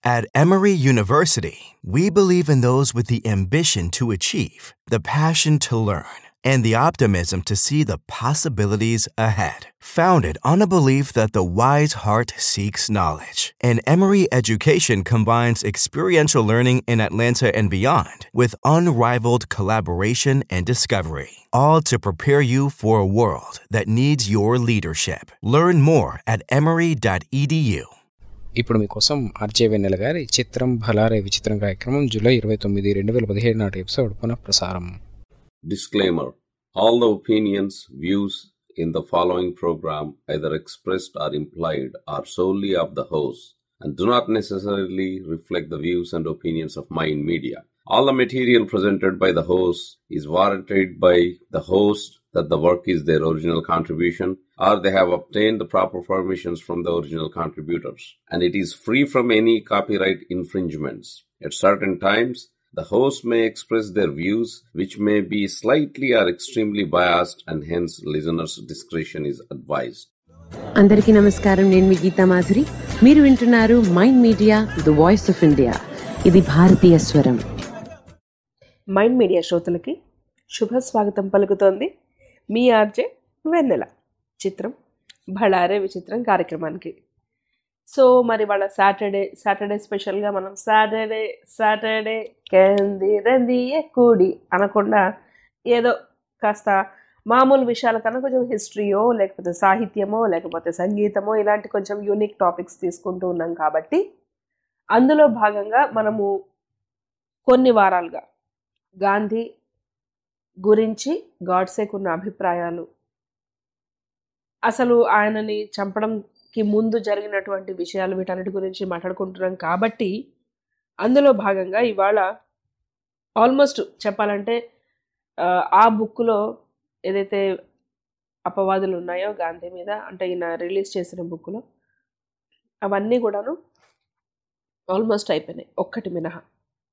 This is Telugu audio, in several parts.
At Emory University, we believe in those with the ambition to achieve, the passion to learn, and the optimism to see the possibilities ahead. Founded on a belief that the wise heart seeks knowledge, and Emory education combines experiential learning in Atlanta and beyond with unrivaled collaboration and discovery, all to prepare you for a world that needs your leadership. Learn more at emory.edu. ఇప్పుడు మీకోసం ఆర్జే వెన్నెల గారి చిత్రం భలారే విచిత్రం కార్యక్రమం జూలై ఇరవై తొమ్మిది రెండు వేల పదిహేడు నాటి ఎపిసోడ్ పునః ప్రసారం Disclaimer All the opinions, views in the following program, either expressed or implied, are solely of the host and do not necessarily reflect the views and opinions of Mind Media. All the material presented by the host is warranted by the host that the work is their original contribution or they have obtained the proper permissions from the original contributors and it is free from any copyright infringements. At certain times, the host may express their views which may be slightly or extremely biased and hence listeners' discretion is advised. అందరికీ నమస్కారం నేను మీ గీతా మాధురి మీరు వింటున్నారు mind media the voice of India ఇది భారతీయ స్వరం మైండ్ మీడియా శ్రోతలకి శుభ స్వాగతం పలుకుతోంది మీ ఆర్జే వెన్నెల చిత్రం భళారే విచిత్రం కార్యక్రమానికి సో మరి వాళ్ళ సాటర్డే సాటర్డే స్పెషల్గా మనం సాటర్డే సాటర్డే కేంది రంది కూడి అనకుండా ఏదో కాస్త మామూలు విషయాల కన్నా కొంచెం హిస్టరీయో లేకపోతే సాహిత్యమో లేకపోతే సంగీతమో ఇలాంటి కొంచెం యూనిక్ టాపిక్స్ తీసుకుంటూ ఉన్నాం కాబట్టి అందులో భాగంగా మనము కొన్ని వారాలుగా గాంధీ గురించి గాడ్సేకు ఉన్న అభిప్రాయాలు అసలు ఆయనని చంపడంకి ముందు జరిగినటువంటి విషయాలు వీటన్నిటి గురించి మాట్లాడుకుంటున్నాం కాబట్టి అందులో భాగంగా ఇవాళ ఆల్మోస్ట్ చెప్పాలంటే ఆ, ఆ బుక్లో ఏదైతే అపవాదులు ఉన్నాయో గాంధీ మీద అంటే ఈయన రిలీజ్ చేసిన బుక్లో అవన్నీ కూడాను ఆల్మోస్ట్ అయిపోయినాయి ఒక్కటి మినహా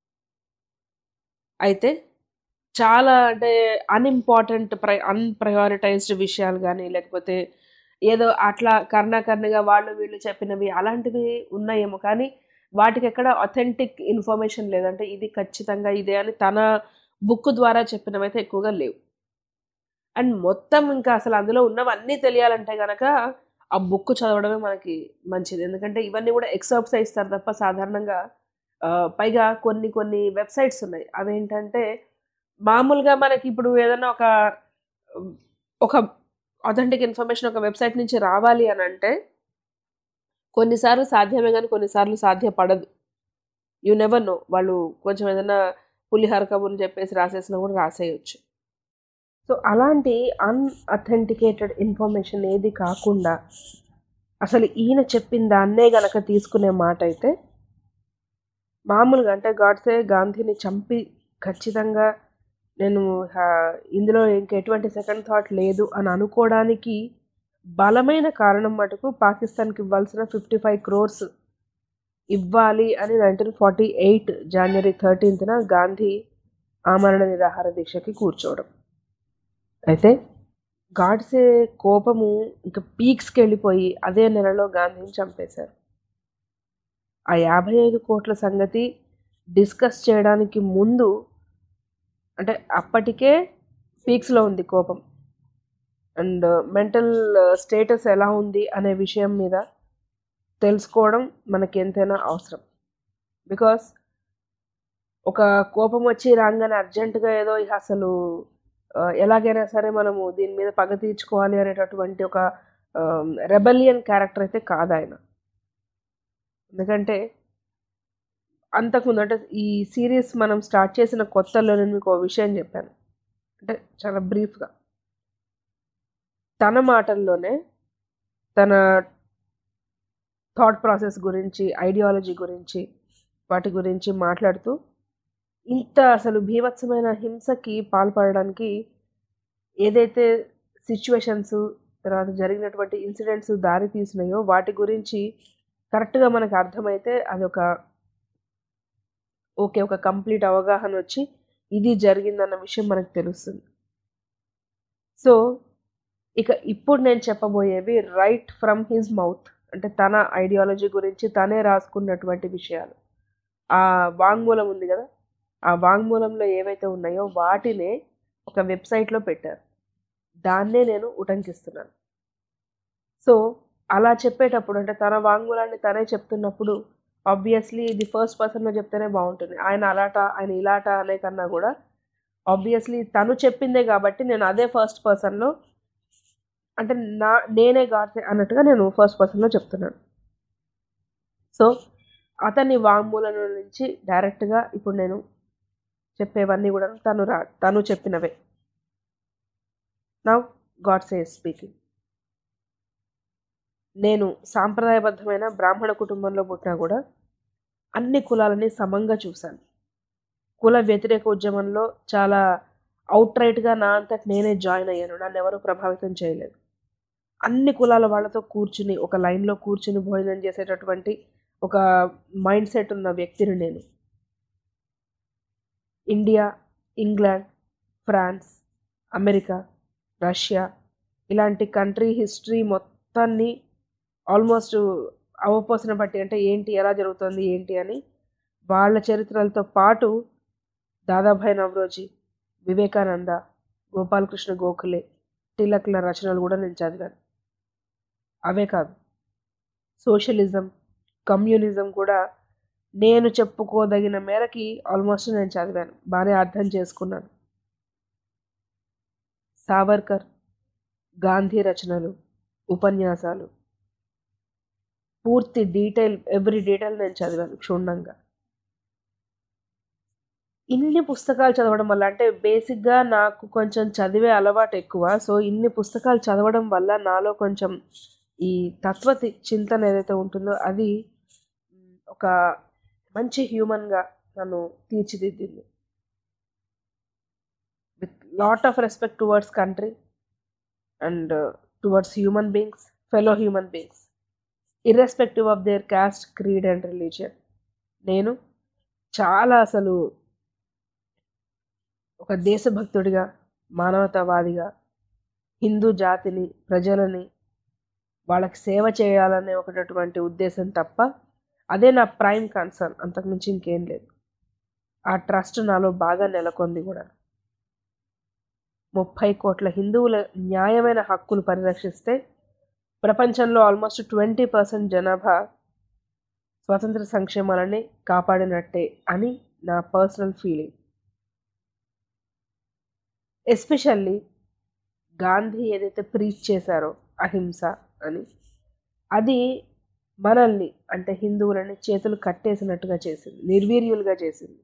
అయితే చాలా అంటే అన్ఇంపార్టెంట్ ప్రై అన్ప్రయారిటైజ్డ్ విషయాలు కానీ లేకపోతే ఏదో అట్లా కర్ణాకర్ణిగా వాళ్ళు వీళ్ళు చెప్పినవి అలాంటివి ఉన్నాయేమో కానీ వాటికి ఎక్కడ అథెంటిక్ ఇన్ఫర్మేషన్ లేదంటే ఇది ఖచ్చితంగా ఇదే అని తన బుక్ ద్వారా చెప్పినవైతే ఎక్కువగా లేవు అండ్ మొత్తం ఇంకా అసలు అందులో ఉన్నవన్నీ తెలియాలంటే కనుక ఆ బుక్ చదవడమే మనకి మంచిది ఎందుకంటే ఇవన్నీ కూడా ఎక్సర్ప్స్ ఇస్తారు తప్ప సాధారణంగా ఆ, పైగా కొన్ని కొన్ని వెబ్సైట్స్ ఉన్నాయి అవేంటంటే మామూలుగా మనకి ఇప్పుడు ఏదైనా ఒక ఒక అథెంటిక్ ఇన్ఫర్మేషన్ ఒక వెబ్సైట్ నుంచి రావాలి అని అంటే కొన్నిసార్లు సాధ్యమే కానీ కొన్నిసార్లు సాధ్యపడదు యు నెవర్ నో వాళ్ళు కొంచెం ఏదైనా పులిహార కబుర్ని చెప్పేసి రాసేసినా కూడా రాసేయచ్చు సో అలాంటి అన్అథెంటికేటెడ్ ఇన్ఫర్మేషన్ ఏది కాకుండా అసలు ఈయన చెప్పిన దాన్నే గనక తీసుకునే మాట అయితే మామూలుగా అంటే గాడ్సే గాంధీని చంపి ఖచ్చితంగా నేను ఆ, ఇందులో ఇంకెటువంటి సెకండ్ థాట్ లేదు అని అనుకోవడానికి బలమైన కారణం మటుకు పాకిస్తాన్కి ఇవ్వాల్సిన ఫిఫ్టీ ఫైవ్ క్రోర్స్ ఇవ్వాలి అని నైన్టీన్ ఫార్టీ ఎయిట్ జనవరి థర్టీన్త్న గాంధీ ఆమరణ నిరాహార దీక్షకి కూర్చోవడం అయితే గాడ్సే కోపము ఇంకా పీక్స్కి వెళ్ళిపోయి అదే నెలలో గాంధీని చంపేశారు ఆ యాభై ఐదు కోట్ల సంగతి డిస్కస్ చేయడానికి ముందు అంటే అప్పటికే పీక్స్లో ఉంది కోపం అండ్ మెంటల్ స్టేటస్ ఎలా ఉంది అనే విషయం మీద తెలుసుకోవడం మనకి ఎంతైనా అవసరం బికాస్ ఒక కోపం వచ్చి రాగానే అర్జెంటుగా ఏదో ఇక అసలు ఆ, ఎలాగైనా సరే మనము దీని మీద పగ తీర్చుకోవాలి అనేటటువంటి ఒక రెబలియన్ క్యారెక్టర్ అయితే కాదు ఆయన ఎందుకంటే అంతకుముందు అంటే ఈ సిరీస్ మనం స్టార్ట్ చేసిన కొత్తలో నేను మీకు ఒక విషయం చెప్పాను అంటే చాలా బ్రీఫ్గా తన మాటల్లోనే తన థాట్ ప్రాసెస్ గురించి ఐడియాలజీ గురించి వాటి గురించి మాట్లాడుతూ ఇంత అసలు భీభత్సమైన హింసకి పాల్పడడానికి ఏదైతే సిచ్యువేషన్స్ తర్వాత జరిగినటువంటి ఇన్సిడెంట్స్ దారి తీసినాయో వాటి గురించి కరెక్ట్గా మనకు అర్థమైతే అదొక ఓకే ఒక కంప్లీట్ అవగాహన వచ్చి ఇది జరిగిందన్న విషయం మనకు తెలుస్తుంది సో ఇక ఇప్పుడు నేను చెప్పబోయేవి రైట్ ఫ్రమ్ హిజ్ మౌత్ అంటే తన ఐడియాలజీ గురించి తనే రాసుకున్నటువంటి విషయాలు ఆ వాంగ్మూలం ఉంది కదా ఆ వాంగ్మూలంలో ఏవైతే ఉన్నాయో వాటినే ఒక వెబ్సైట్లో పెట్టారు దాన్నే నేను ఉటంకిస్తున్నాను సో అలా చెప్పేటప్పుడు అంటే తన వాంగ్మూలాన్ని తనే చెప్తున్నప్పుడు ఆబ్వియస్లీ ఇది ఫస్ట్ పర్సన్లో చెప్తేనే బాగుంటుంది ఆయన అలాట ఆయన ఇలాట అనే కన్నా కూడా ఆబ్వియస్లీ తను చెప్పిందే కాబట్టి నేను అదే ఫస్ట్ పర్సన్లో అంటే నా నేనే గాడ్సే అన్నట్టుగా నేను ఫస్ట్ పర్సన్లో చెప్తున్నాను సో అతని వాంగ్మూలం నుంచి డైరెక్ట్గా ఇప్పుడు నేను చెప్పేవన్నీ కూడా తను రా తను చెప్పినవే నవ్ గాడ్ సే స్పీకింగ్ నేను సాంప్రదాయబద్ధమైన బ్రాహ్మణ కుటుంబంలో పుట్టినా కూడా అన్ని కులాలని సమంగా చూశాను కుల వ్యతిరేక ఉద్యమంలో చాలా అవుట్ రైట్గా నా అంతటి నేనే జాయిన్ అయ్యాను నన్ను ఎవరు ప్రభావితం చేయలేదు అన్ని కులాల వాళ్ళతో కూర్చుని ఒక లైన్లో కూర్చుని భోజనం చేసేటటువంటి ఒక మైండ్ సెట్ ఉన్న వ్యక్తిని నేను India England France America Russia ఇలాంటి కంట్రీ హిస్టరీ మొత్తాన్ని ఆల్మోస్ట్ అవపోసన బట్టి అంటే ఏంటి ఎలా జరుగుతుంది ఏంటి అని వాళ్ళ చరిత్రలతో పాటు దాదాభాయ్ నవరోజీ వివేకానంద గోపాలకృష్ణ గోఖలే తిలక్ల రచనలు కూడా నేను చదివాను అవే కాదు సోషలిజం కమ్యూనిజం కూడా నేను చెప్పుకోదగిన మేరకి ఆల్మోస్ట్ నేను చదివాను బాగానే అర్థం చేసుకున్నాను సావర్కర్ గాంధీ రచనలు ఉపన్యాసాలు పూర్తి డీటెయిల్ ఎవ్రీ డీటెయిల్ నేను చదివాను క్షుణ్ణంగా ఇన్ని పుస్తకాలు చదవడం వల్ల అంటే బేసిక్గా నాకు కొంచెం చదివే అలవాటు ఎక్కువ సో ఇన్ని పుస్తకాలు చదవడం వల్ల నాలో కొంచెం ఈ తత్వ తి- చింతన ఏదైతే ఉంటుందో అది మ్, ఒక మంచి హ్యూమన్గా నన్ను తీర్చిదిద్దింది with lot of respect towards country and towards human beings fellow human beings irrespective of their caste creed and religion నేను చాలా అసలు ఒక దేశభక్తుడిగా మానవతావాదిగా హిందూ జాతిని ప్రజలని వాళ్ళకి సేవ చేయాలనే ఒకటటువంటి ఉద్దేశం తప్ప అదే నా ప్రైమ్ కన్సర్న్ అంతకుమించి ఇంకేం లేదు ఆ ట్రస్ట్ నాలో బాగా నెలకొంది కూడా ముప్పై కోట్ల హిందువుల న్యాయమైన హక్కులు పరిరక్షిస్తే ప్రపంచంలో ఆల్మోస్ట్ ట్వంటీ పర్సెంట్ జనాభా స్వతంత్ర సంక్షేమాలని కాపాడినట్టే అని నా పర్సనల్ ఫీలింగ్ ఎస్పెషల్లీ గాంధీ ఏదైతే ప్రీచ్ చేశారో అహింస అని అది మనల్ని అంటే హిందువులని చేతులు కట్టేసినట్టుగా చేసింది నిర్వీర్యులుగా చేసింది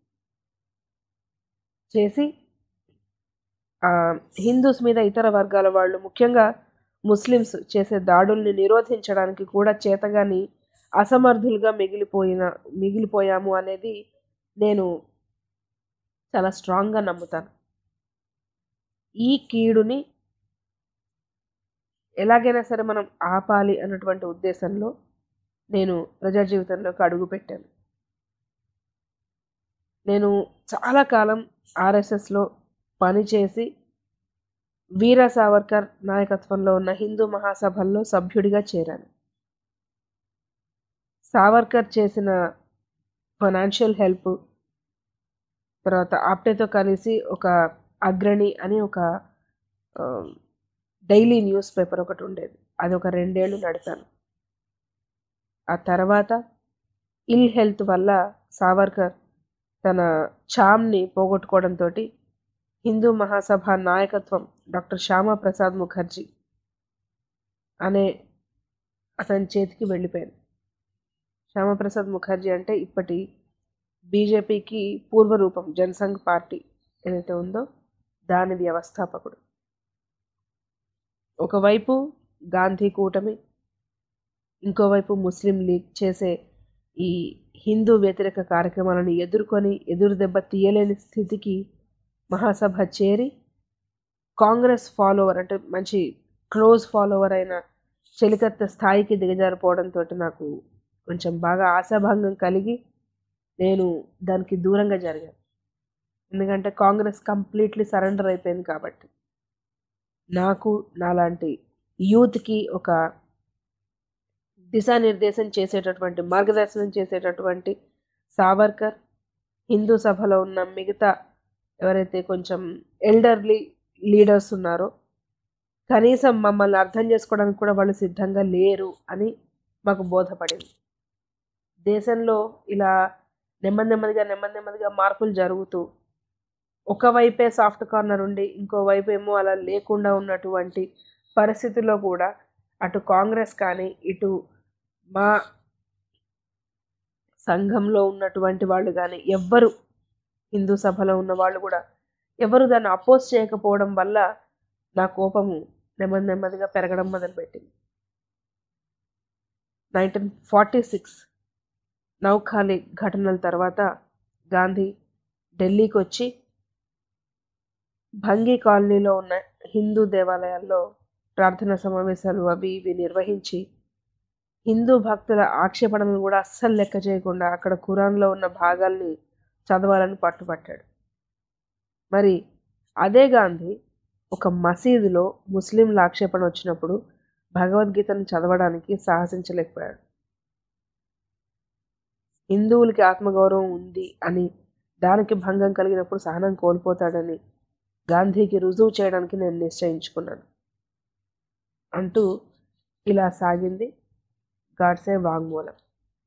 చేసి ఆ, హిందూస్ మీద ఇతర వర్గాల వాళ్ళు ముఖ్యంగా ముస్లిమ్స్ చేసే దాడుల్ని నిరోధించడానికి కూడా చేతగాని అసమర్థులుగా మిగిలిపోయిన మిగిలిపోయాము అనేది నేను చాలా స్ట్రాంగ్గా నమ్ముతాను ఈ కీడుని ఎలాగైనా సరే మనం ఆపాలి అన్నటువంటి ఉద్దేశంలో నేను ప్రజా జీవితంలోకి అడుగు పెట్టాను నేను చాలా కాలం ఆర్ఎస్ఎస్లో పనిచేసి వీర సావర్కర్ నాయకత్వంలో ఉన్న హిందూ మహాసభల్లో సభ్యుడిగా చేరాను సావర్కర్ చేసిన ఫైనాన్షియల్ హెల్ప్ తర్వాత ఆప్టేతో కలిసి ఒక అగ్రణి అని ఒక డైలీ న్యూస్ పేపర్ ఒకటి ఉండేది అది ఒక రెండేళ్ళు నడిపాను ఆ తర్వాత ఇల్ హెల్త్ వల్ల సావర్కర్ తన చామ్ని పోగొట్టుకోవడంతో హిందూ మహాసభ నాయకత్వం డాక్టర్ శ్యామా ప్రసాద్ ముఖర్జీ అనే అతని చేతికి వెళ్ళిపోయింది శ్యామప్రసాద్ ముఖర్జీ అంటే ఇప్పటి బీజేపీకి పూర్వరూపం జనసంఘ్ పార్టీ ఏదైతే ఉందో దాని వ్యవస్థాపకుడు ఒకవైపు గాంధీ కూటమి ఇంకోవైపు ముస్లిం లీగ్ చేసే ఈ హిందూ వ్యతిరేక కార్యక్రమాలను ఎదుర్కొని ఎదురు దెబ్బ తీయలేని స్థితికి మహాసభ చేరి కాంగ్రెస్ ఫాలోవర్ అంటే మంచి క్లోజ్ ఫాలోవర్ అయిన చెలికత్త స్థాయికి దిగజారిపోవడంతో నాకు కొంచెం బాగా ఆశాభంగం కలిగి నేను దానికి దూరంగా జరిగాను ఎందుకంటే కాంగ్రెస్ కంప్లీట్లీ సరెండర్ అయిపోయింది కాబట్టి నాకు నాలాంటి యూత్కి ఒక దిశానిర్దేశం చేసేటటువంటి మార్గదర్శనం చేసేటటువంటి సావర్కర్ హిందూ సభలో ఉన్న మిగతా ఎవరైతే కొంచెం ఎల్డర్లీ లీడర్స్ ఉన్నారో కనీసం మమ్మల్ని అర్థం చేసుకోవడానికి కూడా వాళ్ళు సిద్ధంగా లేరు అని మాకు బోధపడింది దేశంలో ఇలా నెమ్మది నెమ్మదిగా నెమ్మది నెమ్మదిగా మార్పులు జరుగుతూ ఒకవైపే సాఫ్ట్ కార్నర్ ఉండి ఇంకోవైపు ఏమో అలా లేకుండా ఉన్నటువంటి పరిస్థితుల్లో కూడా అటు కాంగ్రెస్ కానీ ఇటు మా సంఘంలో ఉన్నటువంటి వాళ్ళు కానీ ఎవ్వరు హిందూ సభలో ఉన్న వాళ్ళు కూడా ఎవరు దాన్ని అపోజ్ చేయకపోవడం వల్ల నా కోపము నెమ్మది నెమ్మదిగా పెరగడం మొదలుపెట్టింది నైన్టీన్ ఫార్టీ సిక్స్ నౌఖాళీ ఘటనల తర్వాత గాంధీ ఢిల్లీకి వచ్చి భంగి కాలనీలో ఉన్న హిందూ దేవాలయాల్లో ప్రార్థనా సమావేశాలు అవి ఇవి నిర్వహించి హిందూ భక్తుల ఆక్షేపణలను కూడా అస్సలు లెక్క చేయకుండా అక్కడ ఖురాన్లో ఉన్న భాగాల్ని చదవాలని పట్టుపట్టాడు మరి అదే గాంధీ ఒక మసీదులో ముస్లింల ఆక్షేపణ వచ్చినప్పుడు భగవద్గీతను చదవడానికి సాహసించలేకపోయాడు హిందువులకి ఆత్మగౌరవం ఉంది అని దానికి భంగం కలిగినప్పుడు సహనం కోల్పోతాడని గాంధీకి రుజువు చేయడానికి నేను నిశ్చయించుకున్నాను అంటూ ఇలా సాగింది గాడ్సే వాంగ్మూలం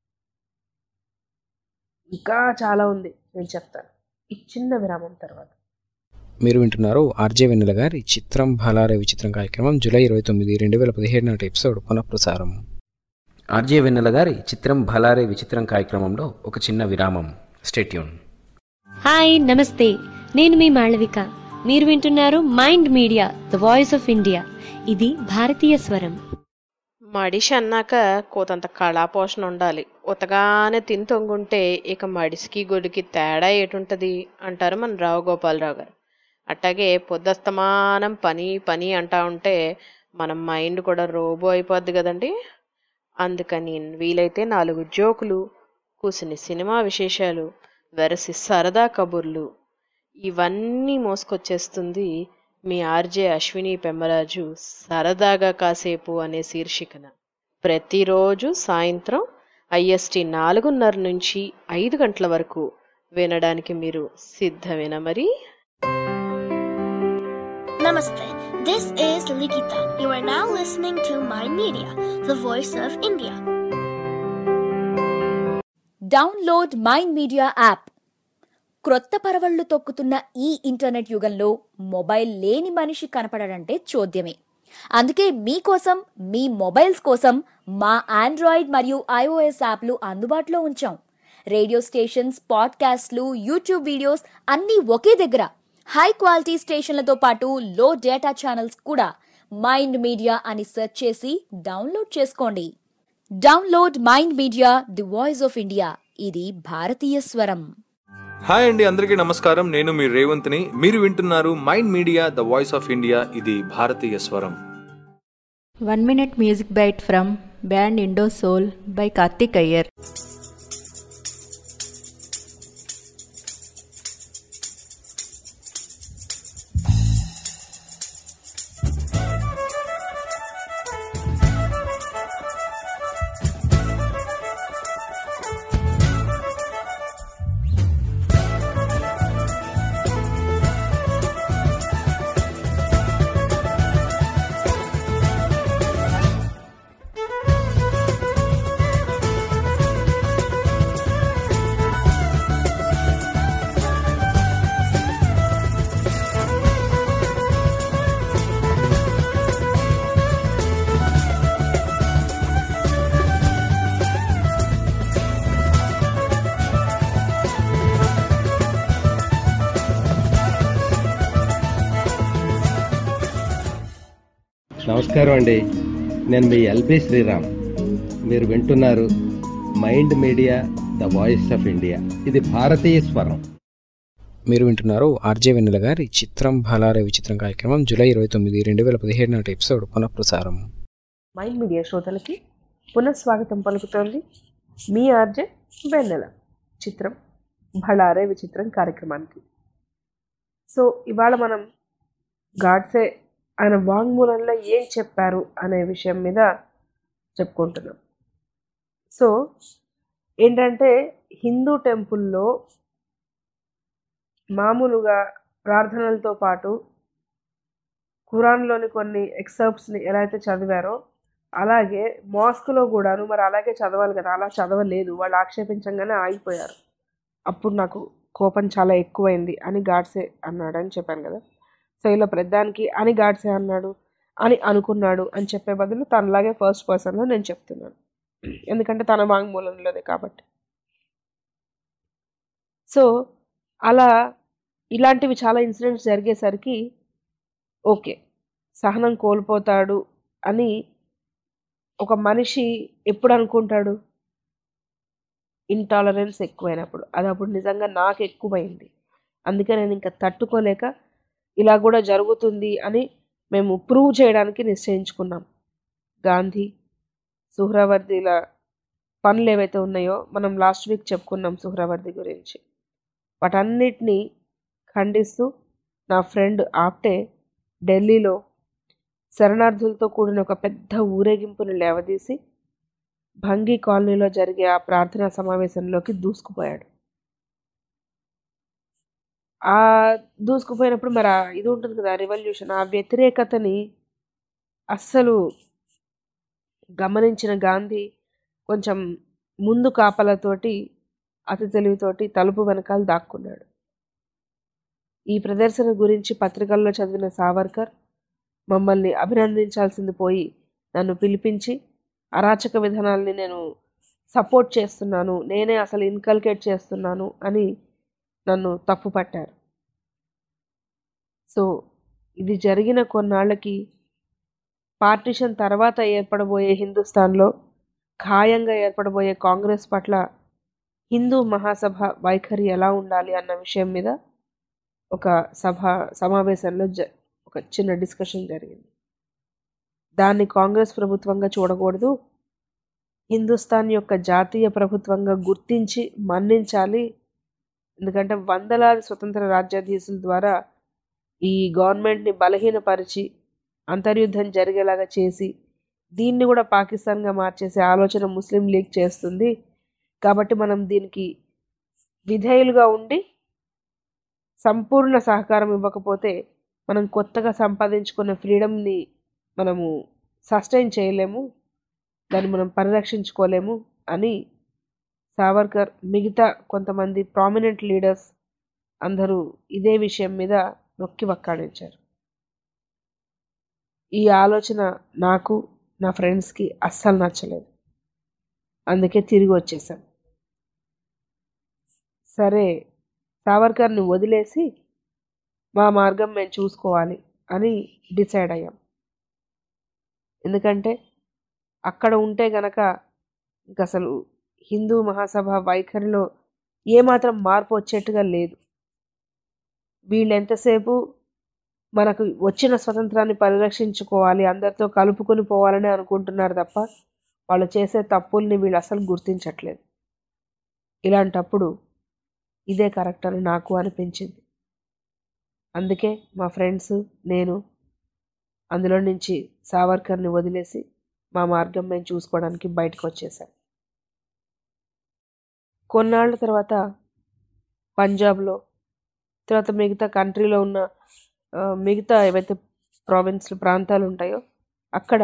ఇంకా చాలా ఉంది నేను చెప్తాను ఈ చిన్న విరామం తర్వాత మీరు వింటున్నారు ఆర్జే వెన్నెల గారి చిత్రం భలారే విచిత్రం కార్యక్రమం జూలై ఇరవై తొమ్మిది రెండు వేల పదిహేడు నాటి ఎపిసోడ్ పునఃప్రసారం ఆర్జే వెన్నెల గారి చిత్రం భలారే విచిత్రం కార్యక్రమంలో ఒక చిన్న విరామం స్టేట్యూన్ హాయ్ నమస్తే నేను మీ మాళవిక మీరు వింటున్నారు mind media the voice of India ఇది భారతీయ స్వరం మడిషి అన్నాక కోతంత కళాపోషణ ఉండాలి ఉతగానే తిని తొంగుంటే ఇక మడిసికి గొడికి తేడా ఏటుంటది అంటారు మన రావు గోపాలరావు గారు అట్టాగే పొద్దస్తమానం పని పని అంటా ఉంటే మన మైండ్ కూడా రోబో అయిపోద్ది కదండి అందుకని వీలైతే నాలుగు జోకులు కూసిని సినిమా విశేషాలు వెరసి సరదా కబుర్లు ఇవన్నీ మోసుకొచ్చేస్తుంది మీ ఆర్జే అశ్విని పెమ్మరాజు సరదాగా కాసేపు అనే శీర్షికన ప్రతిరోజు సాయంత్రం ఐఎస్టి నాలుగున్నర నుంచి ఐదు గంటల వరకు వినడానికి మీరు సిద్ధమేనా మరి Namaste. This is Likita. You are now listening to Mind Media, the voice of India. Download mind media app క్రొత్త పరవళ్లు తొక్కుతున్న ఈ ఇంటర్నెట్ యుగంలో మొబైల్ లేని మనిషి కనపడడంటే చోద్యమే అందుకే మీకోసం మీ మొబైల్స్ కోసం మా ఆండ్రాయిడ్ మరియు ఐఓఎస్ యాప్లు అందుబాటులో ఉంచాం రేడియో స్టేషన్స్ పాడ్కాస్ట్లు యూట్యూబ్ వీడియోస్ అన్నీ ఒకే దగ్గర హై క్వాలిటీ స్టేషన్లతో పాటు లో డేటా ఛానల్స్ కూడా మైండ్ మీడియా అని సెర్చ్ చేసి డౌన్లోడ్ చేసుకోండి download mind media the voice of India ఇది భారతీయ స్వరం హాయ్ అండి అందరికీ నమస్కారం నేను మీ రేవంత్ని మీరు వింటున్నారు mind media the voice of India ఇది భారతీయ స్వరం one minute music bite from band Indo soul by Karthik Iyer నమస్కారం అండి నేను మీ ఎల్బి శ్రీరామ్ మీరు వింటున్నారు mind media the voice of India ఇది భారతీయ స్వరం మీరు వింటున్నారు ఆర్జే వెన్నెల గారి చిత్రం భలారే విచిత్రం కార్యక్రమం జూలై ఇరవై తొమ్మిది రెండు వేల పదిహేడు నాటి ఎపిసోడ్ పునఃప్రసారం మైండ్ మీడియా శ్రోతలకి పునఃస్వాగతం పలుకుతోంది మీ ఆర్జే వెన్నెల చిత్రం భళారే విచిత్రం కార్యక్రమానికి సో ఇవాళ మనం గాడ్సే ఆయన వాంగ్మూలంలో ఏం చెప్పారు అనే విషయం మీద చెప్పుకుంటున్నాం సో ఏంటంటే హిందూ టెంపుల్లో మామూలుగా ప్రార్థనలతో పాటు ఖురాన్లోని కొన్ని ఎక్సర్ప్ట్స్ని ఎలా అయితే చదివారో అలాగే మాస్క్లో కూడాను మరి అలాగే చదవాలి కదా అలా చదవలేదు వాళ్ళు ఆక్షేపించంగానే ఆగిపోయారు అప్పుడు నాకు కోపం చాలా ఎక్కువైంది అని గాడ్సే అన్నాడు అని చెప్పాను కదా సో ఇలా ప్రధానికి అని గాడ్సే అన్నాడు అని అనుకున్నాడు అని చెప్పే బదులు తనలాగే ఫస్ట్ పర్సన్లో నేను చెప్తున్నాను ఎందుకంటే తన వాంగ్మూలంలోనే కాబట్టి సో అలా ఇలాంటివి చాలా ఇన్సిడెంట్స్ జరిగేసరికి ఓకే సహనం కోల్పోతాడు అని ఒక మనిషి ఎప్పుడు అనుకుంటాడు ఇంటాలరెన్స్ ఎక్కువైనప్పుడు అది అప్పుడు నిజంగా నాకు ఎక్కువైంది అందుకే నేను ఇంకా తట్టుకోలేక ఇలా కూడా జరుగుతుంది అని మేము ప్రూవ్ చేయడానికి నిశ్చయించుకున్నాం గాంధీ సుహ్రావర్దిల పనులు ఏవైతే ఉన్నాయో మనం లాస్ట్ వీక్ చెప్పుకున్నాం సుహ్రావర్ది గురించి వాటన్నిటినీ ఖండిస్తూ నా ఫ్రెండ్ ఆప్టే ఢిల్లీలో శరణార్థులతో కూడిన ఒక పెద్ద ఊరేగింపును లేవదీసి భంగి కాలనీలో జరిగే ఆ ప్రార్థనా సమావేశంలోకి దూసుకుపోయాడు ఆ దూసుకుపోయినప్పుడు మరి ఆ ఇది ఉంటుంది కదా రివల్యూషన్ ఆ వ్యతిరేకతని అస్సలు గమనించిన గాంధీ కొంచెం ముందు కాపలతోటి అతి తెలివితోటి తలుపు వెనకాల దాక్కున్నాడు ఈ ప్రదర్శన గురించి పత్రికల్లో చదివిన సావర్కర్ మమ్మల్ని అభినందించాల్సింది పోయి నన్ను పిలిపించి అరాచక విధానాల్ని నేను సపోర్ట్ చేస్తున్నాను నేనే అసలు ఇన్కల్కేట్ చేస్తున్నాను అని నన్ను తప్పు పట్టారు సో ఇది జరిగిన కొన్నాళ్ళకి పార్టిషన్ తర్వాత ఏర్పడబోయే హిందుస్థాన్లో ఖాయంగా ఏర్పడబోయే కాంగ్రెస్ పట్ల హిందూ మహాసభ వైఖరి ఎలా ఉండాలి అన్న విషయం మీద ఒక సభ సమావేశంలో జ ఒక చిన్న డిస్కషన్ జరిగింది దాన్ని కాంగ్రెస్ ప్రభుత్వంగా చూడకూడదు హిందుస్థాన్ యొక్క జాతీయ ప్రభుత్వంగా గుర్తించి మన్నించాలి ఎందుకంటే వందలాది స్వతంత్ర రాజ్యాధీశుల ద్వారా ఈ గవర్నమెంట్ని బలహీనపరిచి అంతర్యుద్ధం జరిగేలాగా చేసి దీన్ని కూడా పాకిస్తాన్గా మార్చేసే ఆలోచన ముస్లిం లీగ్ చేస్తుంది కాబట్టి మనం దీనికి విధేయులుగా ఉండి సంపూర్ణ సహకారం ఇవ్వకపోతే మనం కొత్తగా సంపాదించుకున్న ఫ్రీడమ్ని మనము సస్టైన్ చేయలేము దాన్ని మనం పరిరక్షించుకోలేము అని సావర్కర్ మిగతా కొంతమంది ప్రామినెంట్ లీడర్స్ అందరూ ఇదే విషయం మీద నొక్కి వక్కాడించారు ఈ ఆలోచన నాకు నా ఫ్రెండ్స్కి అస్సలు నచ్చలేదు అందుకే తిరిగి వచ్చేసాం సరే సావర్కర్ని వదిలేసి మా మార్గం మేము చూసుకోవాలి అని డిసైడ్ అయ్యాం ఎందుకంటే అక్కడ ఉంటే గనక ఇంక అసలు హిందూ మహాసభ వైఖరిలో ఏమాత్రం మార్పు వచ్చేట్టుగా లేదు వీళ్ళు ఎంతసేపు మనకు వచ్చిన స్వతంత్రాన్ని పరిరక్షించుకోవాలి అందరితో కలుపుకొని పోవాలని అనుకుంటున్నారు తప్ప వాళ్ళు చేసే తప్పుల్ని వీళ్ళు అసలు గుర్తించట్లేదు ఇలాంటప్పుడు ఇదే కరెక్ట్ అని నాకు అనిపించింది అందుకే మా ఫ్రెండ్స్ నేను అందులో నుంచి సావర్కర్ని వదిలేసి మా మార్గం మేము చూసుకోవడానికి బయటకు వచ్చేసాం కొన్నాళ్ళ తర్వాత పంజాబ్లో తర్వాత మిగతా కంట్రీలో ఉన్న ఆ, మిగతా ఏవైతే ప్రావిన్స్లు ప్రాంతాలు ఉంటాయో అక్కడ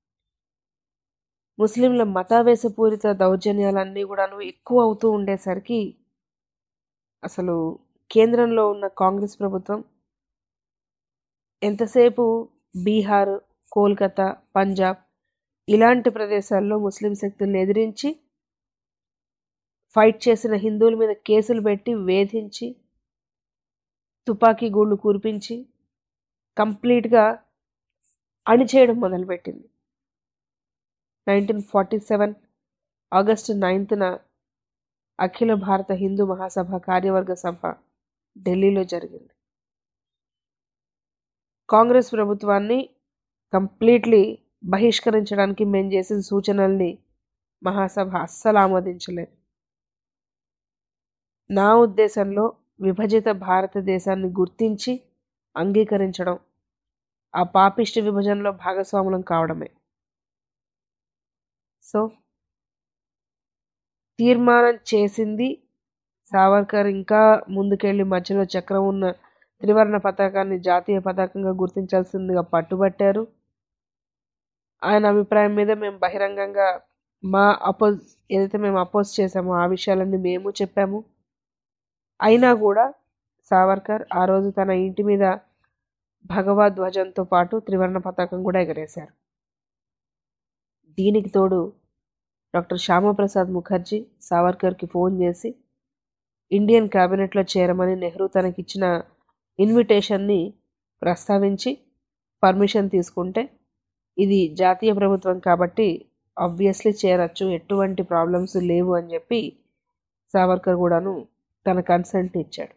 ముస్లింల మతావేశపూరిత దౌర్జన్యాలన్నీ కూడాను ఎక్కువ అవుతూ ఉండేసరికి అసలు కేంద్రంలో ఉన్న కాంగ్రెస్ ప్రభుత్వం ఎంతసేపు బీహార్ కోల్కతా పంజాబ్ ఇలాంటి ప్రదేశాల్లో ముస్లిం శక్తుల్ని ఎదిరించి ఫైట్ చేసిన హిందువుల మీద కేసులు పెట్టి వేధించి తుపాకీ గూళ్ళు కురిపించి కంప్లీట్గా అణిచేయడం మొదలుపెట్టింది నైన్టీన్ ఫార్టీ సెవెన్ ఆగస్టు నైన్త్న అఖిల భారత హిందూ మహాసభ కార్యవర్గ సభ ఢిల్లీలో జరిగింది కాంగ్రెస్ ప్రభుత్వాన్ని కంప్లీట్లీ బహిష్కరించడానికి మేము చేసిన సూచనల్ని మహాసభ అస్సలు ఆమోదించలేదు నా ఉద్దేశంలో విభజిత భారతదేశాన్ని గుర్తించి అంగీకరించడం ఆ పాపిష్టి విభజనలో భాగస్వాములం కావడమే సో తీర్మానం చేసింది సావర్కర్ ఇంకా ముందుకెళ్ళి మధ్యలో చక్రం ఉన్న త్రివర్ణ పతాకాన్ని జాతీయ పతాకంగా గుర్తించాల్సిందిగా పట్టుబట్టారు ఆయన అభిప్రాయం మీద మేము బహిరంగంగా మా అపోజ్ ఏదైతే మేము అపోజ్ చేసామో ఆ విషయాలన్నీ మేము చెప్పాము అయినా కూడా సావర్కర్ ఆ రోజు తన ఇంటి మీద భగవద్ ధ్వజంతో పాటు త్రివర్ణ పతాకం కూడా ఎగరేశారు దీనికి తోడు డాక్టర్ శ్యామప్రసాద్ ముఖర్జీ సావర్కర్కి ఫోన్ చేసి ఇండియన్ క్యాబినెట్లో చేరమని నెహ్రూ తనకిచ్చిన ఇన్విటేషన్ని ప్రస్తావించి పర్మిషన్ తీసుకుంటే ఇది జాతీయ ప్రభుత్వం కాబట్టి ఆబ్వియస్లీ చేరచ్చు ఎటువంటి ప్రాబ్లమ్స్ లేవు అని చెప్పి సావర్కర్ కూడాను తన కన్సెంట్ ఇచ్చాడు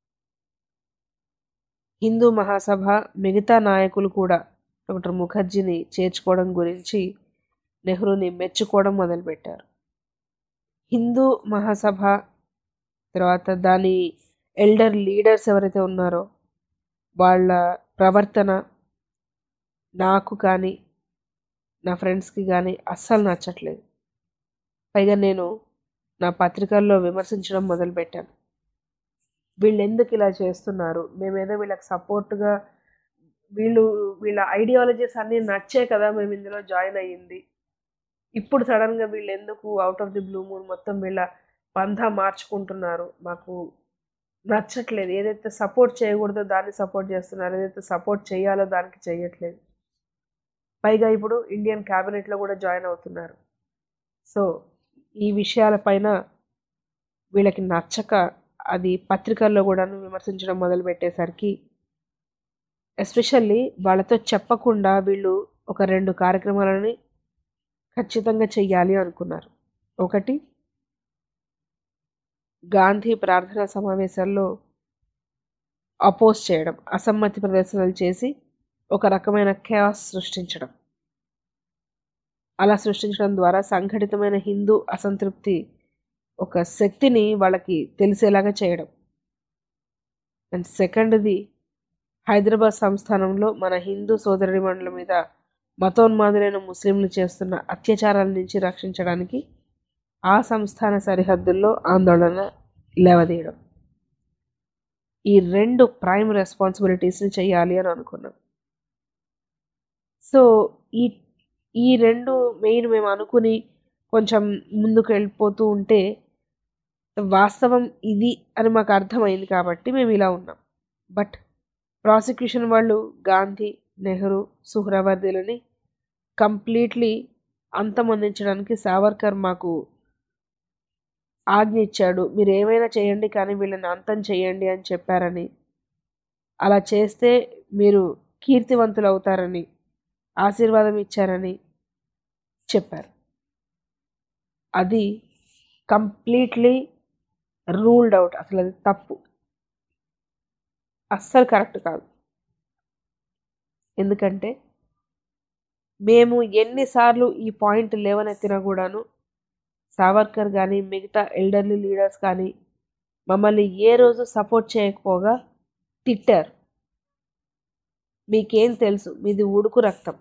హిందూ మహాసభ మిగతా నాయకులు కూడా డాక్టర్ ముఖర్జీని చేర్చుకోవడం గురించి నెహ్రూని మెచ్చుకోవడం మొదలుపెట్టారు హిందూ మహాసభ తర్వాత దాని ఎల్డర్ లీడర్స్ ఎవరైతే ఉన్నారో వాళ్ళ ప్రవర్తన నాకు కానీ నా ఫ్రెండ్స్కి కానీ అస్సలు నచ్చట్లేదు పైగా నేను నా పత్రికల్లో విమర్శించడం మొదలుపెట్టాను వీళ్ళు ఎందుకు ఇలా చేస్తున్నారు మేమేదో వీళ్ళకి సపోర్ట్గా వీళ్ళు వీళ్ళ ఐడియాలజీస్ అన్నీ నచ్చే కదా మేము ఇందులో జాయిన్ అయ్యింది ఇప్పుడు సడన్గా వీళ్ళు ఎందుకు out of the blue moon మొత్తం వీళ్ళ పంథా మార్చుకుంటున్నారు మాకు నచ్చట్లేదు ఏదైతే సపోర్ట్ చేయకూడదో దాన్ని సపోర్ట్ చేస్తున్నారు ఏదైతే సపోర్ట్ చేయాలో దానికి చేయట్లేదు పైగా ఇప్పుడు ఇండియన్ క్యాబినెట్లో కూడా జాయిన్ అవుతున్నారు సో ఈ విషయాలపైన వీళ్ళకి నచ్చక అది పత్రికల్లో కూడాను విమర్శించడం మొదలుపెట్టేసరికి ఎస్పెషల్లీ వాళ్ళతో చెప్పకుండా వీళ్ళు ఒక రెండు కార్యక్రమాలని ఖచ్చితంగా చెయ్యాలి అనుకున్నారు ఒకటి గాంధీ ప్రార్థనా సమావేశాల్లో అపోజ్ చేయడం అసమ్మతి ప్రదర్శనలు చేసి ఒక రకమైన క్యాస్ సృష్టించడం అలా సృష్టించడం ద్వారా సంఘటితమైన హిందూ అసంతృప్తి ఒక శక్తిని వాళ్ళకి తెలిసేలాగా చేయడం అండ్ సెకండ్ది హైదరాబాద్ సంస్థానంలో మన హిందూ సోదరుడి మండలం మీద మతోన్మాదులైన ముస్లింలు చేస్తున్న అత్యాచారాల నుంచి రక్షించడానికి ఆ సంస్థాన సరిహద్దుల్లో ఆందోళన లేవదీయడం ఈ రెండు ప్రైమ్ రెస్పాన్సిబిలిటీస్ని చేయాలి అని అనుకున్నాం సో ఈ ఈ రెండు మెయిన్ మేము అనుకుని కొంచెం ముందుకు వెళ్ళిపోతూ ఉంటే వాస్తవం ఇది అని మాకు అర్థమైంది కాబట్టి మేము ఇలా ఉన్నాం బట్ ప్రాసిక్యూషన్ వాళ్ళు గాంధీ నెహ్రూ సుహ్రవర్దీలని కంప్లీట్లీ అంతమొందించడానికి సావర్కర్ మాకు ఆజ్ఞ ఇచ్చాడు మీరు ఏమైనా చేయండి కానీ వీళ్ళని అంతం చేయండి అని చెప్పారని అలా చేస్తే మీరు కీర్తివంతులు అవుతారని ఆశీర్వాదం ఇచ్చారని చెప్పారు అది కంప్లీట్లీ రూల్డ్ అవుట్ అసలు అది తప్పు అస్సలు కరెక్ట్ కాదు ఎందుకంటే మేము ఎన్నిసార్లు ఈ పాయింట్ లేవనెత్తినా కూడాను సావర్కర్ కానీ మిగతా ఎల్డర్లీ లీడర్స్ కానీ మమ్మల్ని ఏ రోజు సపోర్ట్ చేయకపోగా తిట్టారు మీకేం తెలుసు మీది ఉడుకు రక్తం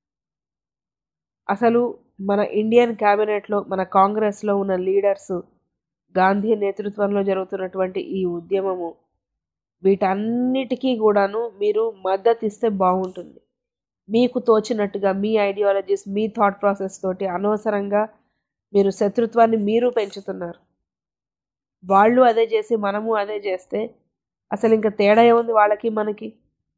అసలు మన ఇండియన్ క్యాబినెట్లో మన కాంగ్రెస్లో ఉన్న లీడర్స్ గాంధీ నేతృత్వంలో జరుగుతున్నటువంటి ఈ ఉద్యమము వీటన్నిటికీ కూడాను మీరు మద్దతు ఇస్తే బాగుంటుంది మీకు తోచినట్టుగా మీ ఐడియాలజీస్ మీ థాట్ ప్రాసెస్ తోటి అనవసరంగా మీరు శత్రుత్వాన్ని మీరు పెంచుతున్నారు వాళ్ళు అదే చేసి మనము అదే చేస్తే అసలు ఇంకా తేడా ఏముంది వాళ్ళకి మనకి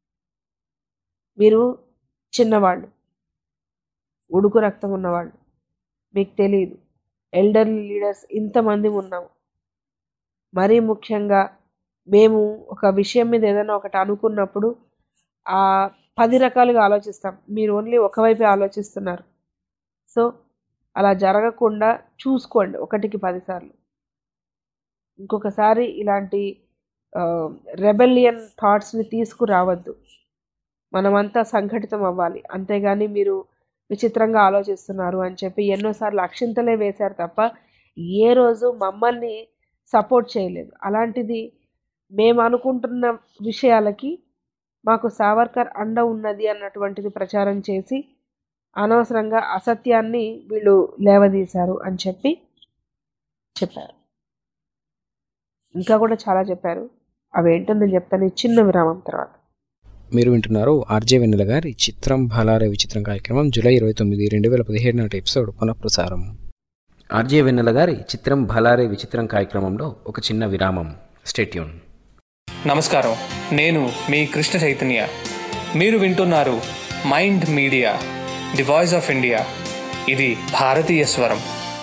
మీరు చిన్నవాళ్ళు ఉడుకు రక్తం ఉన్నవాళ్ళు మీకు తెలియదు ఎల్డర్ లీడర్స్ ఇంతమంది ఉన్నాము మరీ ముఖ్యంగా మేము ఒక విషయం మీద ఏదైనా ఒకటి అనుకున్నప్పుడు ఆ పది రకాలుగా ఆలోచిస్తాం మీరు ఓన్లీ ఒకవైపే ఆలోచిస్తున్నారు సో అలా జరగకుండా చూసుకోండి ఒకటికి పదిసార్లు ఇంకొకసారి ఇలాంటి రెబెలియన్ థాట్స్ని తీసుకురావద్దు మనమంతా సంఘటితం అవ్వాలి అంతేగాని మీరు విచిత్రంగా ఆలోచిస్తున్నారు అని చెప్పి ఎన్నోసార్లు అక్షింతలే వేశారు తప్ప ఏ రోజు మమ్మల్ని సపోర్ట్ చేయలేదు అలాంటిది మేము అనుకుంటున్న విషయాలకి మాకు సావర్కర్ అండ ఉన్నది అన్నటువంటిది ప్రచారం చేసి అనవసరంగా అసత్యాన్ని వీళ్ళు లేవదీశారు అని చెప్పి చెప్పారు ఇంకా కూడా చాలా చెప్పారు అవేంటో నేను చెప్తాను ఈ చిన్న విరామం తర్వాత మీరు వింటున్నారు ఆర్జే వెన్నెల గారి చిత్రం భలారే విచిత్రం కార్యక్రమం జూలై ఇరవై తొమ్మిది రెండు వేల పదిహేడు నాటి ఎపిసోడ్ పునఃప్రసారం ఆర్జే వెన్నెల గారి చిత్రం భలారే విచిత్రం కార్యక్రమంలో ఒక చిన్న విరామం స్టేట్యూన్ నమస్కారం నేను మీ కృష్ణ చైతన్య మీరు వింటున్నారు mind media the voice of India ఇది భారతీయ స్వరం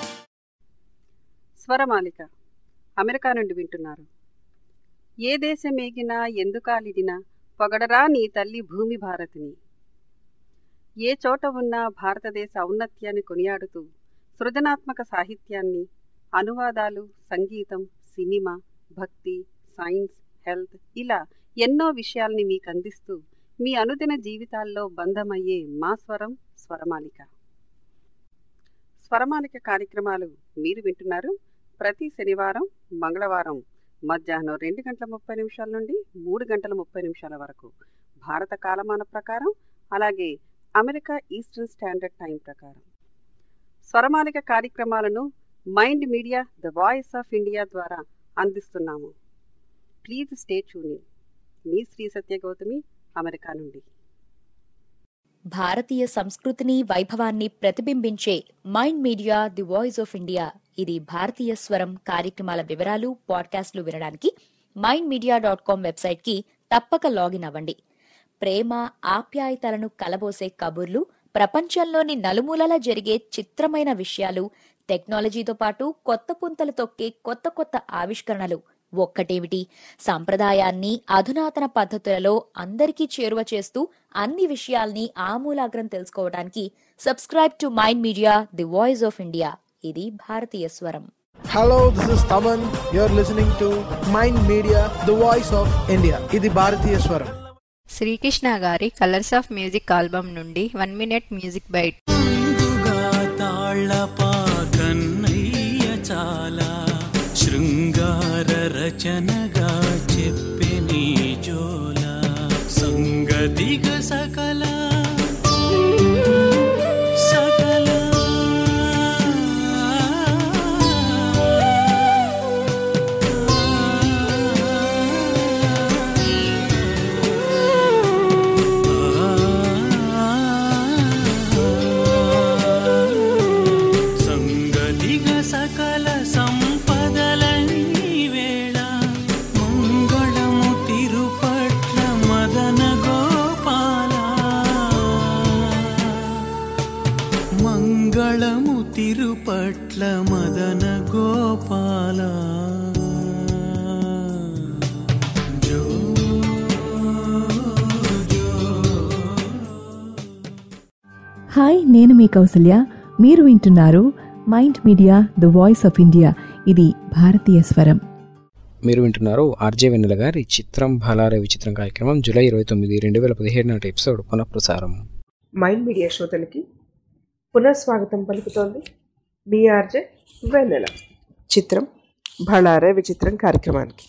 స్వరమాలిక అమెరికా నుండి వింటున్నారు ఏ దేశం ఏగినా ఎందుకాలిదినా పొగడరా నీ తల్లి భూమి భారతిని ఏ చోట ఉన్నా భారతదేశ ఔన్నత్యాన్ని కొనియాడుతూ సృజనాత్మక సాహిత్యాన్ని అనువాదాలు సంగీతం సినిమా భక్తి సైన్స్ హెల్త్ ఇలా ఎన్నో విషయాల్ని మీకు అందిస్తూ మీ అనుదిన జీవితాల్లో బంధమయ్యే మా స్వరం స్వరమాలిక స్వరమాలిక కార్యక్రమాలు మీరు వింటున్నారు ప్రతి శనివారం మంగళవారం మధ్యాహ్నం రెండు గంటల ముప్పై నిమిషాల నుండి మూడు గంటల ముప్పై నిమిషాల వరకు భారత కాలమాన ప్రకారం అలాగే అమెరికా ఈస్టర్న్ స్టాండర్డ్ టైం ప్రకారం స్వరమాలిక కార్యక్రమాలను mind media the voice of India ద్వారా అందిస్తున్నాము ప్లీజ్ స్టే ట్యూనింగ్ మీ శ్రీ సత్య గౌతమి అమెరికా నుండి భారతీయ సంస్కృతిని వైభవాన్ని ప్రతిబింబించే mind media the voice of India ఇది భారతీయ స్వరం కార్యక్రమాల వివరాలు పాడ్కాస్ట్లు వినడానికి mind media dot com website కి తప్పక లాగిన్ అవ్వండి ప్రేమ ఆప్యాయతలను కలబోసే కబుర్లు ప్రపంచంలోని నలుమూలలా జరిగే చిత్రమైన విషయాలు టెక్నాలజీతో పాటు కొత్త పుంతలు తొక్కే కొత్త కొత్త ఆవిష్కరణలు ఒక్కటేమిటి సంప్రదాయాన్ని అధునాతన పద్ధతులలో అందరికీ చేరువ చేస్తూ అన్ని విషయాల్ని ఆమూలాగ్రం తెలుసుకోవడానికి subscribe to mind media the voice of India ఇది భారతీయ స్వరం Hello, this is Taman. You're listening to Mind Media, the voice of India. ఇది భారతీయ స్వరం శ్రీకృష్ణ గారి కలర్స్ ఆఫ్ మ్యూజిక్ ఆల్బమ్ నుండి వన్ మినిట్ మ్యూజిక్ బైట్ తాళపా కన్నయ్య చాలా శృంగార రచనగా చెప్పిని జోల సంగతిగ సకల సకల సంగతిగ సకల సంపదలన్నీ వేళ మంగళము తిరుపట్ల మదన గోపాల మంగళము తిరుపట్ల మదన గోపాల జో హాయ్ నేను మీ కౌసల్య మీరు వింటున్నారు mind media the voice of India ఇది భారతీయ స్వరం మీరు వింటున్నారు ఆర్జే వెన్నెల గారి చిత్రం భలారే విచిత్రం కార్యక్రమం జూలై ఇరవై తొమ్మిది రెండు వేల పదిహేడు నాటి ఎపిసోడ్ పునఃప్రసారం మైండ్ మీడియా శ్రోతలకి పునఃస్వాగతం పలుకుతోంది మీ ఆర్జే వెన్నెల చిత్రం భళారే విచిత్రం కార్యక్రమానికి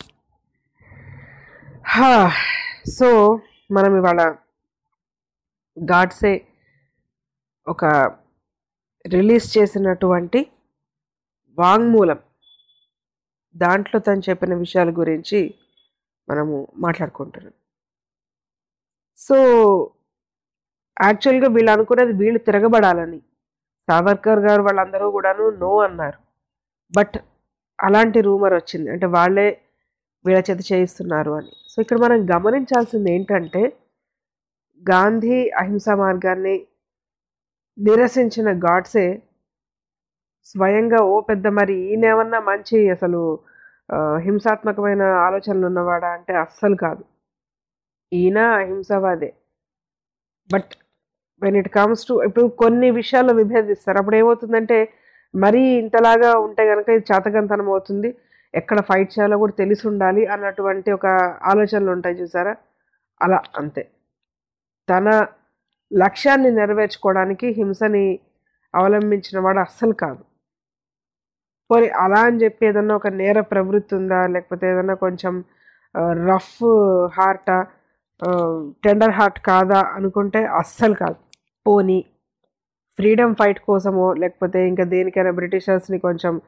హా సో మనం ఇవాళ గాడ్సే ఒక రిలీజ్ చేసినటువంటి వాంగ్మూలం దాంట్లో తను చెప్పిన విషయాల గురించి మనము మాట్లాడుకుంటున్నాం సో యాక్చువల్గా వీళ్ళు అనుకున్నది వీళ్ళు తిరగబడాలని సావర్కర్ గారు వాళ్ళందరూ కూడాను నో అన్నారు బట్ అలాంటి రూమర్ వచ్చింది అంటే వాళ్ళే వీళ్ళ చేత చేయిస్తున్నారు అని సో ఇక్కడ మనం గమనించాల్సింది ఏంటంటే గాంధీ అహింసా మార్గాన్ని నిరసించిన గాడ్సే స్వయంగా ఓ పెద్ద మరి ఈయనేమన్నా మంచి అసలు ఆ, హింసాత్మకమైన ఆలోచనలు ఉన్నవాడా అంటే అస్సలు కాదు ఈయన అహింసవాదే but when it comes to ఇప్పుడు కొన్ని విషయాల్లో విభేదిస్తారు అప్పుడు ఏమవుతుందంటే మరీ ఇంతలాగా ఉంటే కనుక ఇది చేతకంతనం అవుతుంది ఎక్కడ ఫైట్ చేయాలో కూడా తెలిసి ఉండాలి అన్నటువంటి ఒక ఆలోచనలు ఉంటాయి చూసారా అలా అంతే తన లక్ష్యాన్ని నెరవేర్చుకోవడానికి హింసని అవలంబించిన వాడు అస్సలు కాదు పోనీ అలా అని చెప్పి ఏదన్నా ఒక నేర ప్రవృత్తి ఉందా లేకపోతే ఏదన్నా కొంచెం రఫ్ హార్టా టెండర్ హార్ట్ కాదా అనుకుంటే అస్సలు కాదు పోనీ ఫ్రీడమ్ ఫైట్ కోసమో లేకపోతే ఇంకా దేనికైనా బ్రిటిషర్స్ని కొంచెం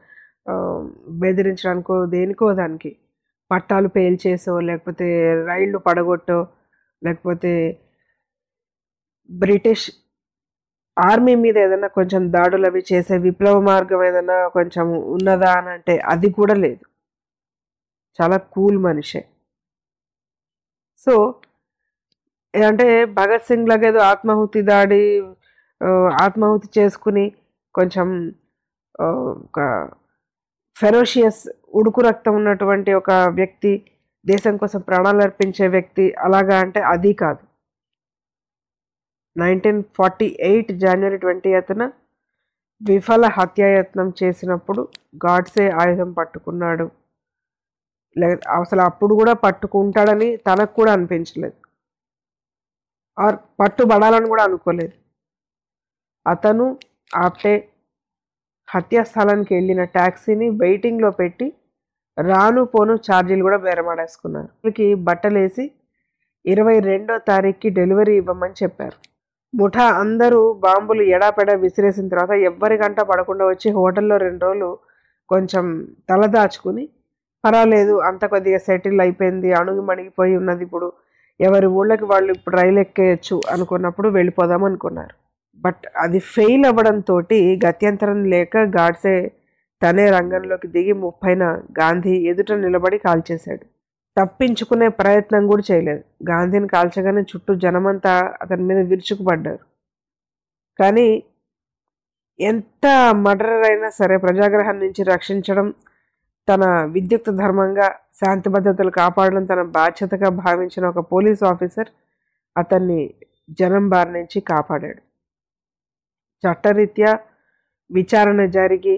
ఆ, బెదిరించడానికో దేనికో దానికి పట్టాలు పేల్చేసో లేకపోతే రైళ్లు పడగొట్టో లేకపోతే బ్రిటిష్ ఆర్మీ మీద ఏదైనా కొంచెం దాడులు అవి చేసే విప్లవ మార్గం ఏదైనా కొంచెం ఉన్నదా అని అంటే అది కూడా లేదు చాలా కూల్ మనిషే సో అంటే భగత్ సింగ్ లాగా ఏదో ఆత్మాహుతి దాడి ఆ, ఆత్మాహుతి చేసుకుని కొంచెం ఆ, ఒక ఫెరోషియస్ ఉడుకు రక్తం ఉన్నటువంటి ఒక వ్యక్తి దేశం కోసం ప్రాణాలు అర్పించే వ్యక్తి అలాగా అంటే అది కాదు నైన్టీన్ ఫార్టీ ఎయిట్ జనవరి ట్వంటీ ఎత్తున విఫల హత్యాయత్నం చేసినప్పుడు గాడ్సే ఆయుధం పట్టుకున్నాడు లే అసలు అప్పుడు కూడా పట్టుకుంటాడని తనకు కూడా అనిపించలేదు ఆర్ పట్టుబడాలని కూడా అనుకోలేదు అతను ఆప్టే హత్యా స్థలానికి వెళ్ళిన ట్యాక్సీని వెయిటింగ్లో పెట్టి రాను పోను ఛార్జీలు కూడా బేరమాడేసుకున్నారు వీళ్ళకి బట్టలేసి ఇరవై రెండో తారీఖుకి డెలివరీ ఇవ్వమని చెప్పారు ముఠా అందరూ బాంబులు ఎడాపెడా విసిరేసిన తర్వాత ఎవ్వరి గంట పడకుండా వచ్చి హోటల్లో రెండు రోజులు కొంచెం తలదాచుకుని పర్వాలేదు అంత కొద్దిగా సెటిల్ అయిపోయింది అణుగు మణిగిపోయి ఉన్నది ఇప్పుడు ఎవరి ఊళ్ళకి వాళ్ళు ఇప్పుడు రైలు ఎక్కేయచ్చు అనుకున్నప్పుడు వెళ్ళిపోదాం అనుకున్నారు బట్ అది ఫెయిల్ అవ్వడంతో గత్యంతరం లేక గాడ్సే తనే రంగంలోకి దిగి ముప్పైన గాంధీ ఎదుట నిలబడి కాల్చేశాడు తప్పించుకునే ప్రయత్నం కూడా చేయలేదు గాంధీని కాల్చగానే చుట్టూ జనమంతా అతని మీద విరుచుకుపడ్డారు కానీ ఎంత మర్డర్ అయినా సరే ప్రజాగ్రహం నుంచి రక్షించడం తన విద్యుక్త ధర్మంగా శాంతి భద్రతలు కాపాడడం తన బాధ్యతగా భావించిన ఒక పోలీస్ ఆఫీసర్ అతన్ని జనం బారి నుంచి కాపాడాడు చట్టరీత్యా విచారణ జరిగి